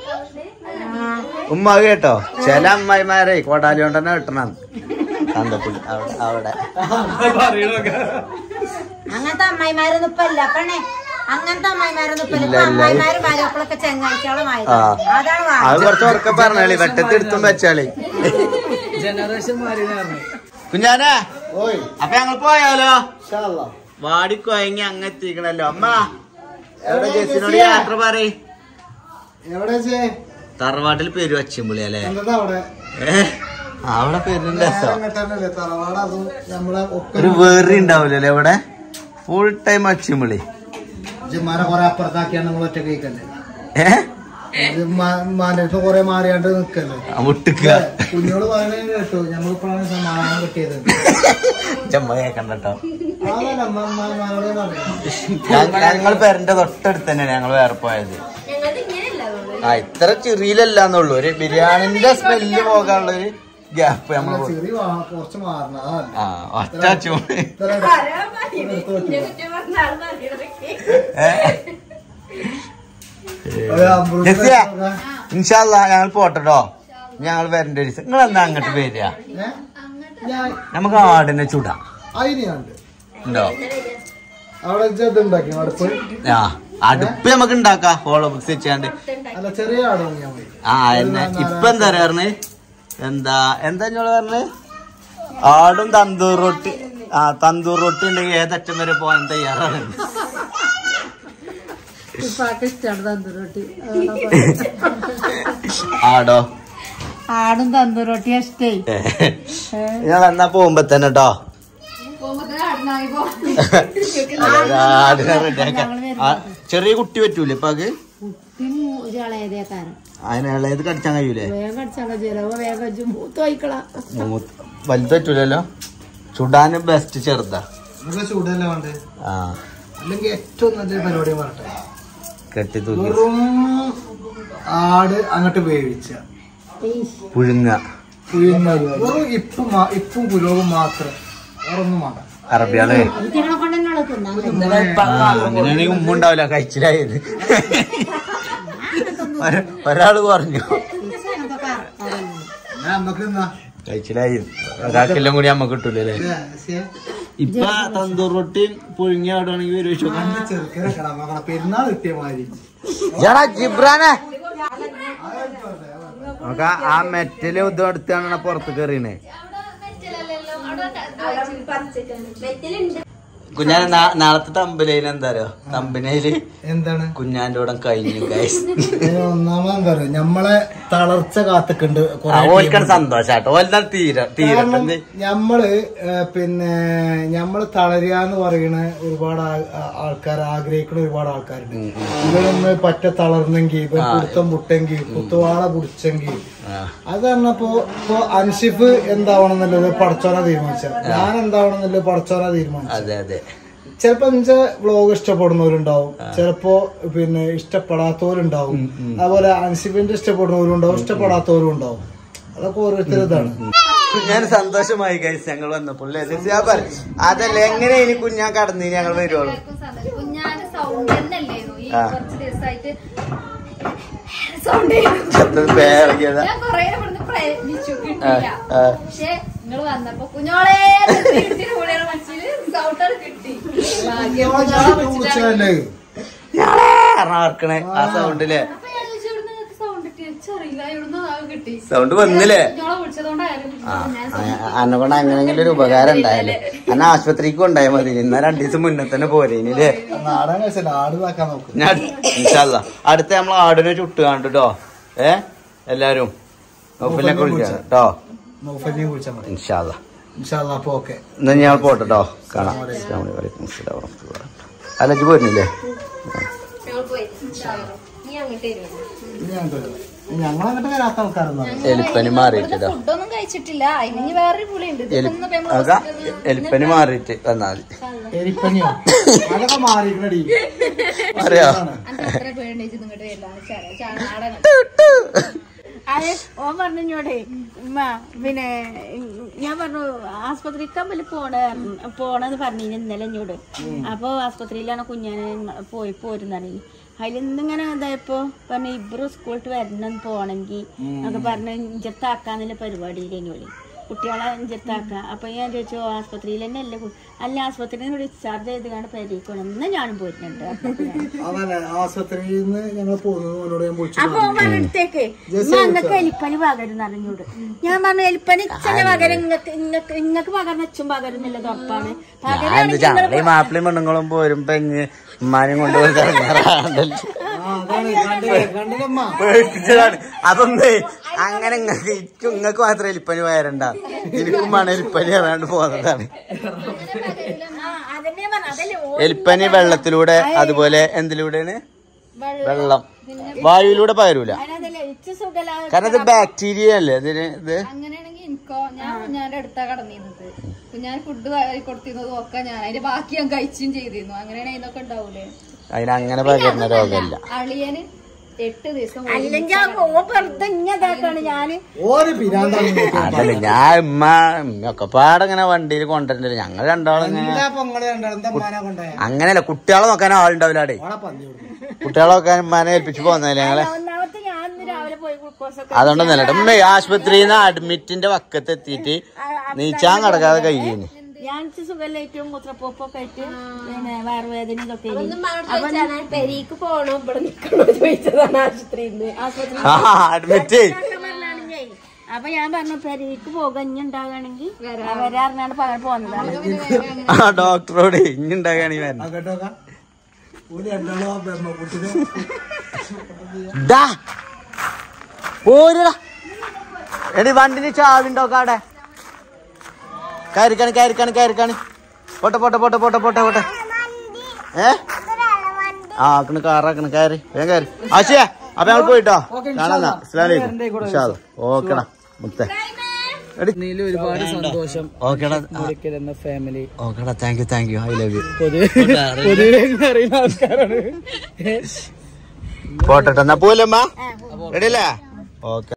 ഉമ്മ അത് കേട്ടോ ചില അമ്മായിമാരെ കോടാലി കൊണ്ട് തന്നെ വെട്ടണം തന്തപ്പുള്ളി അവിടെ അവിടെ പറയണൊക്കെ അങ്ങനത്തെ അമ്മായിമാരൊന്നും ഇപ്പൊ ഇല്ല പെണ്ണേ അങ്ങനത്തെ അമ്മായിമാരൊന്നും ഇപ്പൊ ഇല്ല ഇല്ല, ഇപ്പൊ ഇല്ല. അമ്മായിമാരും മരക്കളൊക്കെ ചെങ്ങാഴ്ചകളുമായി ആ. അതാണ് അത് വാങ്ങുന്നത്. കുറച്ച് ഉറക്കെ പറഞ്ഞാളി വെട്ടത്തിൽ എടുത്തും വെച്ചാളി ജനറേഷൻ മാറിയെന്ന് പറഞ്ഞു കുഞ്ഞാനാ ഓയ് അപ്പൊ ഞങ്ങൾ പോയാലോ ഇൻഷാല്ലാ. വാടിക്കൊയങ്ങി അങ്ങ് എത്തിക്കണല്ലോ അമ്മ എവിടെ എവിടെ ജെസ്സിനോട് ജെസ്സിയാ? യാത്ര പറയ് എവിടെ ചേ തറവാട്ടിൽ പേര് വച്ചുമ്പുള്ളി അല്ലേ എന്താ അവിടെ ഏ അവിടെ പേരിന്റെ രസം അങ്ങോട്ടല്ലേ തറവാട് അതും നമ്മളെ ഒക്കെ ഒരു വേറി ഉണ്ടാവില്ലല്ലേ ഇവിടെ ഫുൾ ടൈം അച്ചുമ്പുള്ളി ജിമ്മാനെ കൊറേ അപ്പുറത്താക്കിയാണ് നമ്മൾ ഒറ്റ കഴിക്കല്ലേ ഏ മാന്റെ അടുത്ത് കൊറേ മാറിയാണ്ട് നിക്കല്ലേ മുട്ടുക കുഞ്ഞോട് പറയുന്നത് കേട്ടു നമ്മളിപ്പോഴാണ് സമാധാനം കിട്ടിയത് ചമ്മ കേക്കണ്ടോ അതല്ല അമ്മമാരോട് പറഞ്ഞു ഞങ്ങൾ പേരന്റെ തൊട്ടടുത്ത് തന്നെയാണ് ഞങ്ങൾ വേറെ പോയത് ഞങ്ങൾക്ക് ഇങ്ങനെയല്ല അതുകൊണ്ട് ആ ഇത്ര ചെറിയിലല്ലാന്നുള്ളൂ ഒരു ബിരിയാണിന്റെ സ്മെല്ല് പോകാനുള്ള ഒരു ഗ്യാപ്പ് നമ്മൾ ചെറിയ വാ- കുറച്ച് മാറണം അതല്ല ആ ഒറ്റ ചൂട് ഇത്ര എടുത്ത് വെച്ചു. ഒരു അമ്പത് ജെസ്സിയ ഒക്കെ. ഇൻഷാല്ല ഞങ്ങൾ പോട്ടോ ഞങ്ങൾ വരണ്ട ഒരു ദിവസം നിങ്ങൾ എന്നാ അങ്ങോട്ട് വരിക ഏ? ഞാൻ നമുക്ക് ആടിനെ ചൂടാ അതിനുണ്ട് ഉണ്ടോ അവിടെ ഇത് ഉണ്ടാക്കി അടുപ്പ് ആ അടുപ്പ് നമുക്ക് ഉണ്ടാക്കാം ഹോളോ ബുക്സ് വെച്ചാണ്ട് അല്ല ചെറിയ ആട് വാങ്ങിയാൽ മതി ആ എന്നെ ഇപ്പൊ എന്താ പറയാ പറഞ്ഞ് എന്താ എന്താ ഞങ്ങള് പറഞ്ഞ് ആടും തന്തൂർ റൊട്ടി ആ തന്തൂർ റൊട്ടി ഉണ്ടെങ്കിൽ ഏതറ്റം വരെ പോകാൻ തയ്യാറാണ് ഉപ്പാക്ക് ഇഷ്ടമാണ് തന്തൂറൊട്ടി ആടോ ആടും തന്തൂറൊട്ടി ഇഷ്ടേ ഞങ്ങൾ എന്നാ പോകുമ്പോ തന്നെ കേട്ടോ ചെറിയ കുട്ടി പറ്റൂലേ ഇപ്പൊ അത് കുട്ടിയും ഒരു ഇളയതേക്കാരൻ അതിനുള്ളത് കടിച്ചാൻ കഴിയൂലേ വേഗം കടിച്ചാൽ ജലവ് വേഗം കടിച്ചു മൂത്ത് വയ്ക്കളാ മൂത്ത് വലുത് പറ്റൂലല്ലോ ചുടാന് ബെസ്റ്റ് ചെറുതാ ഇവിടെ ചൂടല്ലേ വേണ്ടത് ആ അല്ലെങ്കിൽ ഏറ്റവും നല്ലൊരു പരിപാടി പറട്ടെ കെട്ടി തൂക്കി വെറും ആട് അങ്ങോട്ട് വേവിച്ച പുഴുങ്ങ പിന്നെ വെറും ഇപ്പും മാ- ഇപ്പും പുരോഗം മാത്രം വേറൊന്നും വേണ്ട അറബിയാള് ഇതിനെ കൊണ്ടെന്നോളെ തിന്നാൻ അങ്ങനെയാണെങ്കിൽ ഉമ്മ ഉണ്ടാവില്ല കഴിച്ചിലായത് ഒര- ഒരാള് പറഞ്ഞു ഞാൻ നമുക്ക് എന്നാ കഴിച്ചിലായി ഒരാൾക്കെല്ലാം കൂടി അമ്മ കിട്ടൂലേ ഇപ്പൊ തന്തൂർ റൊട്ടിയും പുഴുങ്ങിയ ആടുവാണെങ്കിൽ ഒരു ചെറുക്കനെ കടാ മകളെ പെരുന്നാൾ കിട്ടിയ മാതിരി ജിബ്രാനെ നമുക്ക് ആ മെറ്റല് ഇതും എടുത്താണ് പുറത്ത് കയറിയണേ കുഞ്ഞാൻ നാളത്തെ തമ്പനയില് എന്താ അറിയോ തമ്പനയില് എന്താണ് കുഞ്ഞാന്റെ കൂടെ കഴിഞ്ഞു ഗൈസ് ഇതിന് ഒന്നാമത് എന്താ പറയാ നമ്മളെ തളർച്ച കാത്തിക്കുണ്ട് കുറെ ഓൽക്കാണ് സന്തോഷാട്ടോ ഓൽതാണ് തീരെ കാരണം തീരെ ഞമ്മള് ഏഹ്, പിന്നെ ഞമ്മള് തളരുക എന്ന് പറയുന്ന ഒരുപാട് ആ- ആ- ആൾക്കാർ ആഗ്രഹിക്കുന്ന ഒരുപാട് ആൾക്കാരുണ്ട് ഇവരൊന്ന് പറ്റ തളർന്നെങ്കിൽ ഇവർ കുടുത്തം പുട്ടെങ്കിൽ കുത്തുവാള കുടിച്ചെങ്കിൽ അത് പറഞ്ഞപ്പോ ഇപ്പൊ അൻഷിഫ് എന്താവണം എന്നുള്ളത് പടച്ചോന തീരുമാനിച്ച ഞാൻ എന്താവണം എന്നുള്ളത് പടച്ചോന തീരുമാനിച്ചു അതെ അതെ ചിലപ്പോ എന്നുവെച്ചാ വ്ലോഗ് ഇഷ്ടപ്പെടുന്നവരുണ്ടാവും ചിലപ്പോ പിന്നെ ഇഷ്ടപ്പെടാത്തവരുണ്ടാവും അതുപോലെ അൻസിഫിന്റെ ഇഷ്ടപ്പെടുന്നവരും ഉണ്ടാവും ഇഷ്ടപ്പെടാത്തവരും ഉണ്ടാവും അതൊക്കെ ഓരോരുത്തരും ഇതാണ് കുഞ്ഞാൻ സന്തോഷമായി ഗൈസ് ഞങ്ങൾ വന്നപ്പോൾ അല്ലേ? ചേച്ചി, ആ പറ. അതല്ല എങ്ങനെ ഇനി കുഞ്ഞാൻ കടന്നു ഞങ്ങൾ വരുവുള്ളൂ കുഞ്ഞാന്റെ സൗണ്ട് തന്നെയല്ലേന്നു ഈ ആ. കുറച്ച് ദിവസമായിട്ട് സൗണ്ട് പേറിയതാ ഞാൻ കൊറേ ഇവിടുന്ന് പ്രയത്നിച്ചു കിട്ടിയില്ല ആ. പക്ഷെ നിങ്ങൾ വന്നപ്പോ കുഞ്ഞോളെ മനസ്സിൽ സൗണ്ട് കിട്ടി ഭാഗ്യം കുഞ്ഞോളെ വിളിച്ചിട്ടാണ്. ഓർക്കണേ ആ സൗണ്ടില്ലേ അപ്പൊ ഞാൻ ചോദിച്ചു, "ഇവിടുന്ന് നിങ്ങക്ക് sound കിട്ടി?" "എനിക്കറിയില്ല, ഇവിടുന്ന് അത് കിട്ടി." സൗണ്ട് വന്നില്ലേ കുഞ്ഞോളെ വിളിച്ചതുകൊണ്ടായാലും ആ അന്നെ കൊണ്ട് അങ്ങനെങ്കിലും ഒരു ഉപകാരം ഉണ്ടായാലേ അന്നെ ആശുപത്രിക്ക് ഉണ്ടായാൽ മതി ഇന്ന രണ്ടു ദിവസം മുന്നേ തന്നെ പോരെ ഇനില്ലേ നാടൻ കഴിച്ചല്ല ആട് ഇതാക്കാൻ നോക്കും ഞാൻ ഇൻഷാല്ല അടുത്ത നമ്മൾ ആടിനെ ചുട്ട് കണ്ടുട്ടോ ഏ എല്ലാരും ഒപ്പിലൊക്കെ വിളിക്കാം കേട്ടോ നൗഫലിനെ വിളിച്ചാൽ മതി ഇൻഷാല്ല ഇൻഷാല്ലാ അപ്പൊ ഓക്കെ എന്നാ ഞാൻ പോട്ടെട്ടോ കാണാം അസ്സലാമു അലൈക്കും അസ്സലാമു വറഹ്മത്തുള്ളാഹി. അല്ല ഇജ്ജ് പോരുന്നില്ലേ ഞങ്ങൾ പോയി നീ അങ്ങോട്ട് വരുമോ ഞങ്ങളങ്ങോട്ട് വരാത്ത ആൾക്കാരൊന്നും എലിപ്പനി മാറിയിട്ടാ ഫുഡൊന്നും കഴിച്ചിട്ടില്ല അതിന് ഇനി വേറൊരു പുളിയുണ്ട് ഇത് എലി തിന്ന് ഇപ്പൊ നമ്മള് അതാ hospital ല് എലിപ്പനി മാറിയിട്ട് വന്നാൽ മതി എരിപ്പനിയോ അതൊക്കെ മാറിക്കണടി അറിയോ അനക്ക് അത്ര പേടിച്ച് നിങ്ങോട്ട് വരില്ല നാടൻ അത് ഓൻ പറഞ്ഞോടെ ഉമ്മ പിന്നെ ഞാൻ പറഞ്ഞു ആസ്പത്രിക്ക് പോണ പോണെന്ന് പറഞ്ഞു ഇന്നലെ എന്നോട് അപ്പൊ ആസ്പത്രിയിലാണ് കുഞ്ഞാനെ പോയി പോരുന്നറിഞ്ഞു അതിൽ ഇന്നിങ്ങനെ ഇതായപ്പോ പറഞ്ഞു ഇബ്രു സ്കൂളിട്ട് വരണം പോണെങ്കിൽ എന്നൊക്കെ പറഞ്ഞ് ഇഞ്ചത്താക്കാന്നുള്ള പരിപാടിയിലേനോളി കുട്ടികളെ ഇഞ്ചത്താക്കാം അപ്പൊ ഞാൻ ചോദിച്ചു ആസ്പത്രിയിൽ തന്നെ അല്ലേ കു- അല്ല ആസ്പത്രിയിൽ നിന്ന് ഡിസ്ചാർജ് ചെയ്ത് കാണാൻ പരിക്കണം എന്നാ ഞാനും പോരുന്നുണ്ട് അതല്ല ആശുപത്രിയിൽ നിന്ന് ഞങ്ങൾ പോകുന്നത് അവനോട് ഞാൻ വിളിച്ചു അപ്പൊ ഓൻ പറഞ്ഞിടത്തേക്ക് ഞങ്ങൾക്ക് എലിപ്പനി പകരുന്ന അറിഞ്ഞൂട് ഞാൻ പറഞ്ഞു എലിപ്പനി ഇച്ചന്റെ പകരം ഇങ്ങക്ക് ഇങ്ങക്ക് ഇങ്ങക്ക് പകർന്ന് അച്ഛൻ പകരുന്നില്ല ഉറപ്പാണ് ഞാൻ എന്താ ഞങ്ങളീ മാപ്പിളയും പെണ്ണുങ്ങളും പോരും പെഞ്ഞ് ഉമ്മാനും കൊണ്ടുപോയി ഇറങ്ങാറുണ്ടല്ലോ കണ്ടില്ലമ്മ പേടിപ്പിച്ചതാണ് അതൊന്നേ അങ്ങനെ ഇങ്ങക്ക് ഇക്കും ഇങ്ങക്ക് മാത്രം എലിപ്പനി വരണ്ട എനിക്കും വേണം എലിപ്പനി അറിയാണ്ട് പോകുന്നതാണ് അതന്നെ പറഞ്ഞു അതല്ലേ ഓ എലിപ്പനി വെള്ളത്തിലൂടെ അതുപോലെ എന്തിലൂടെയാണ് വെള്ളം വായുവിലൂടെ പകരൂല അതിനതല്ലേ ഇച്ച സുഖല കാരണം ഇത് ബാക്ടീരിയ അല്ലേ ഇതിന് ഇത് അങ്ങനെയാണെങ്കിൽ എനിക്കോ ഞാൻ കുഞ്ഞാന്റെ അടുത്താ കടന്നിരുന്നത് കുഞ്ഞാൻ ഫുഡ് കൊടുത്തിരുന്നതും ഒക്കെ ഞാൻ അതിന്റെ ബാക്കി ഞാൻ കഴിച്ചും ചെയ്തിരുന്നു അങ്ങനെയാണെങ്കിൽ ഇതൊക്കെ ഉണ്ടാവൂലേ അതിന് അങ്ങനെ പകരുന്ന രോഗമില്ല അളിയന് എട്ട് ദിവസം അല്ലെങ്കിൽ ആ ഓ വെറുതെ ഇങ്ങതാക്കാണ് ഞാന് ഓര് പിരാന്താണ് അതല്ല ഞാൻ ഉമ്മ ഒക്കെ പാടങ്ങനെ വണ്ടിയിൽ കൊണ്ടുവരുന്നില്ല ഞങ്ങൾ രണ്ടാളും ഇങ്ങനെ എന്താ പൊങ്ങളെ കണ്ടത് എന്താ മാന കൊണ്ടേ അങ്ങനെയല്ല കുട്ടികളെ നോക്കാൻ ആളുണ്ടാവില്ല അവിടെ ഓളെ പന്നി കൊടുക്കും കുട്ടികളെ നോക്കാൻ ഉമ്മാനെ ഏൽപ്പിച്ച് പോകുന്നതല്ലേ ഞങ്ങള് ഒന്നാമത്തെ ഞാൻ ഇന്ന് രാവിലെ പോയി ഗ്ലൂക്കോസ് ഒക്കെ അതുകൊണ്ടൊന്നല്ല കേട്ടോ ഉമ്മ ആശുപത്രിയിൽ നിന്ന് അഡ്മിറ്റിന്റെ വക്കത്ത് എത്തിയിട്ട് നീച്ചാൻ കിടക്കാതെ കഴിയുന്നു ഞാൻ സുഖമില്ലായിട്ടും മൂത്രപ്പോപ്പൊക്കെ ആയിട്ട് പിന്നെ വയറുവേദന ഇതൊക്കെ പെരീക്ക് പോണോ ഇവിടെ നിക്കണോ ചോദിച്ചതാണ് ആശുപത്രിയിൽ ആശുപത്രി ആ അഡ്മിറ്റ് അപ്പൊ ഞാൻ പറഞ്ഞു പെരീക്ക് പോകാൻ ഇനി ഉണ്ടാകുകയാണെങ്കിൽ വരാറിനാണ് പകരം പോകുന്നതാണ് ആ ഡോക്ടറോട് ഇനി ഉണ്ടാകുകയാണെങ്കിൽ വരണം ആ കേട്ടോക്ക ഒരു രണ്ടാളോ ആ ബെമ്മക്കുട്ടിനെ ഡാ പോരടാ എടി വണ്ടിന് ചാവിണ്ടോക്ക അവിടെ കയറിക്കാണ് കയറിക്കാണ് കയറിക്കാണ് പോട്ടെ പോട്ടെ പോട്ടെ പോട്ടെ പോട്ടെ പോട്ടെ ഏ ആ ആക്കണ് കാറാക്കണ് കയറി വേഗം കയറി ആശിയാ അപ്പൊ ഞങ്ങൾ പോയിട്ടോ കാണാ ഇസ്ലാം ഓക്കെടാ മുത്തേ എടി ഒരുപാട് സന്തോഷം ഓക്കെടാ എന്ന ഫാമിലി ഓക്കെടാ thank you thank you I love you പൊതുവെ പൊതുവെ അറിയുന്ന ആൾക്കാരാണ് പോട്ടെ എന്നാ പോലമ്മ റെഡിയല്ലേ ഓക്കെ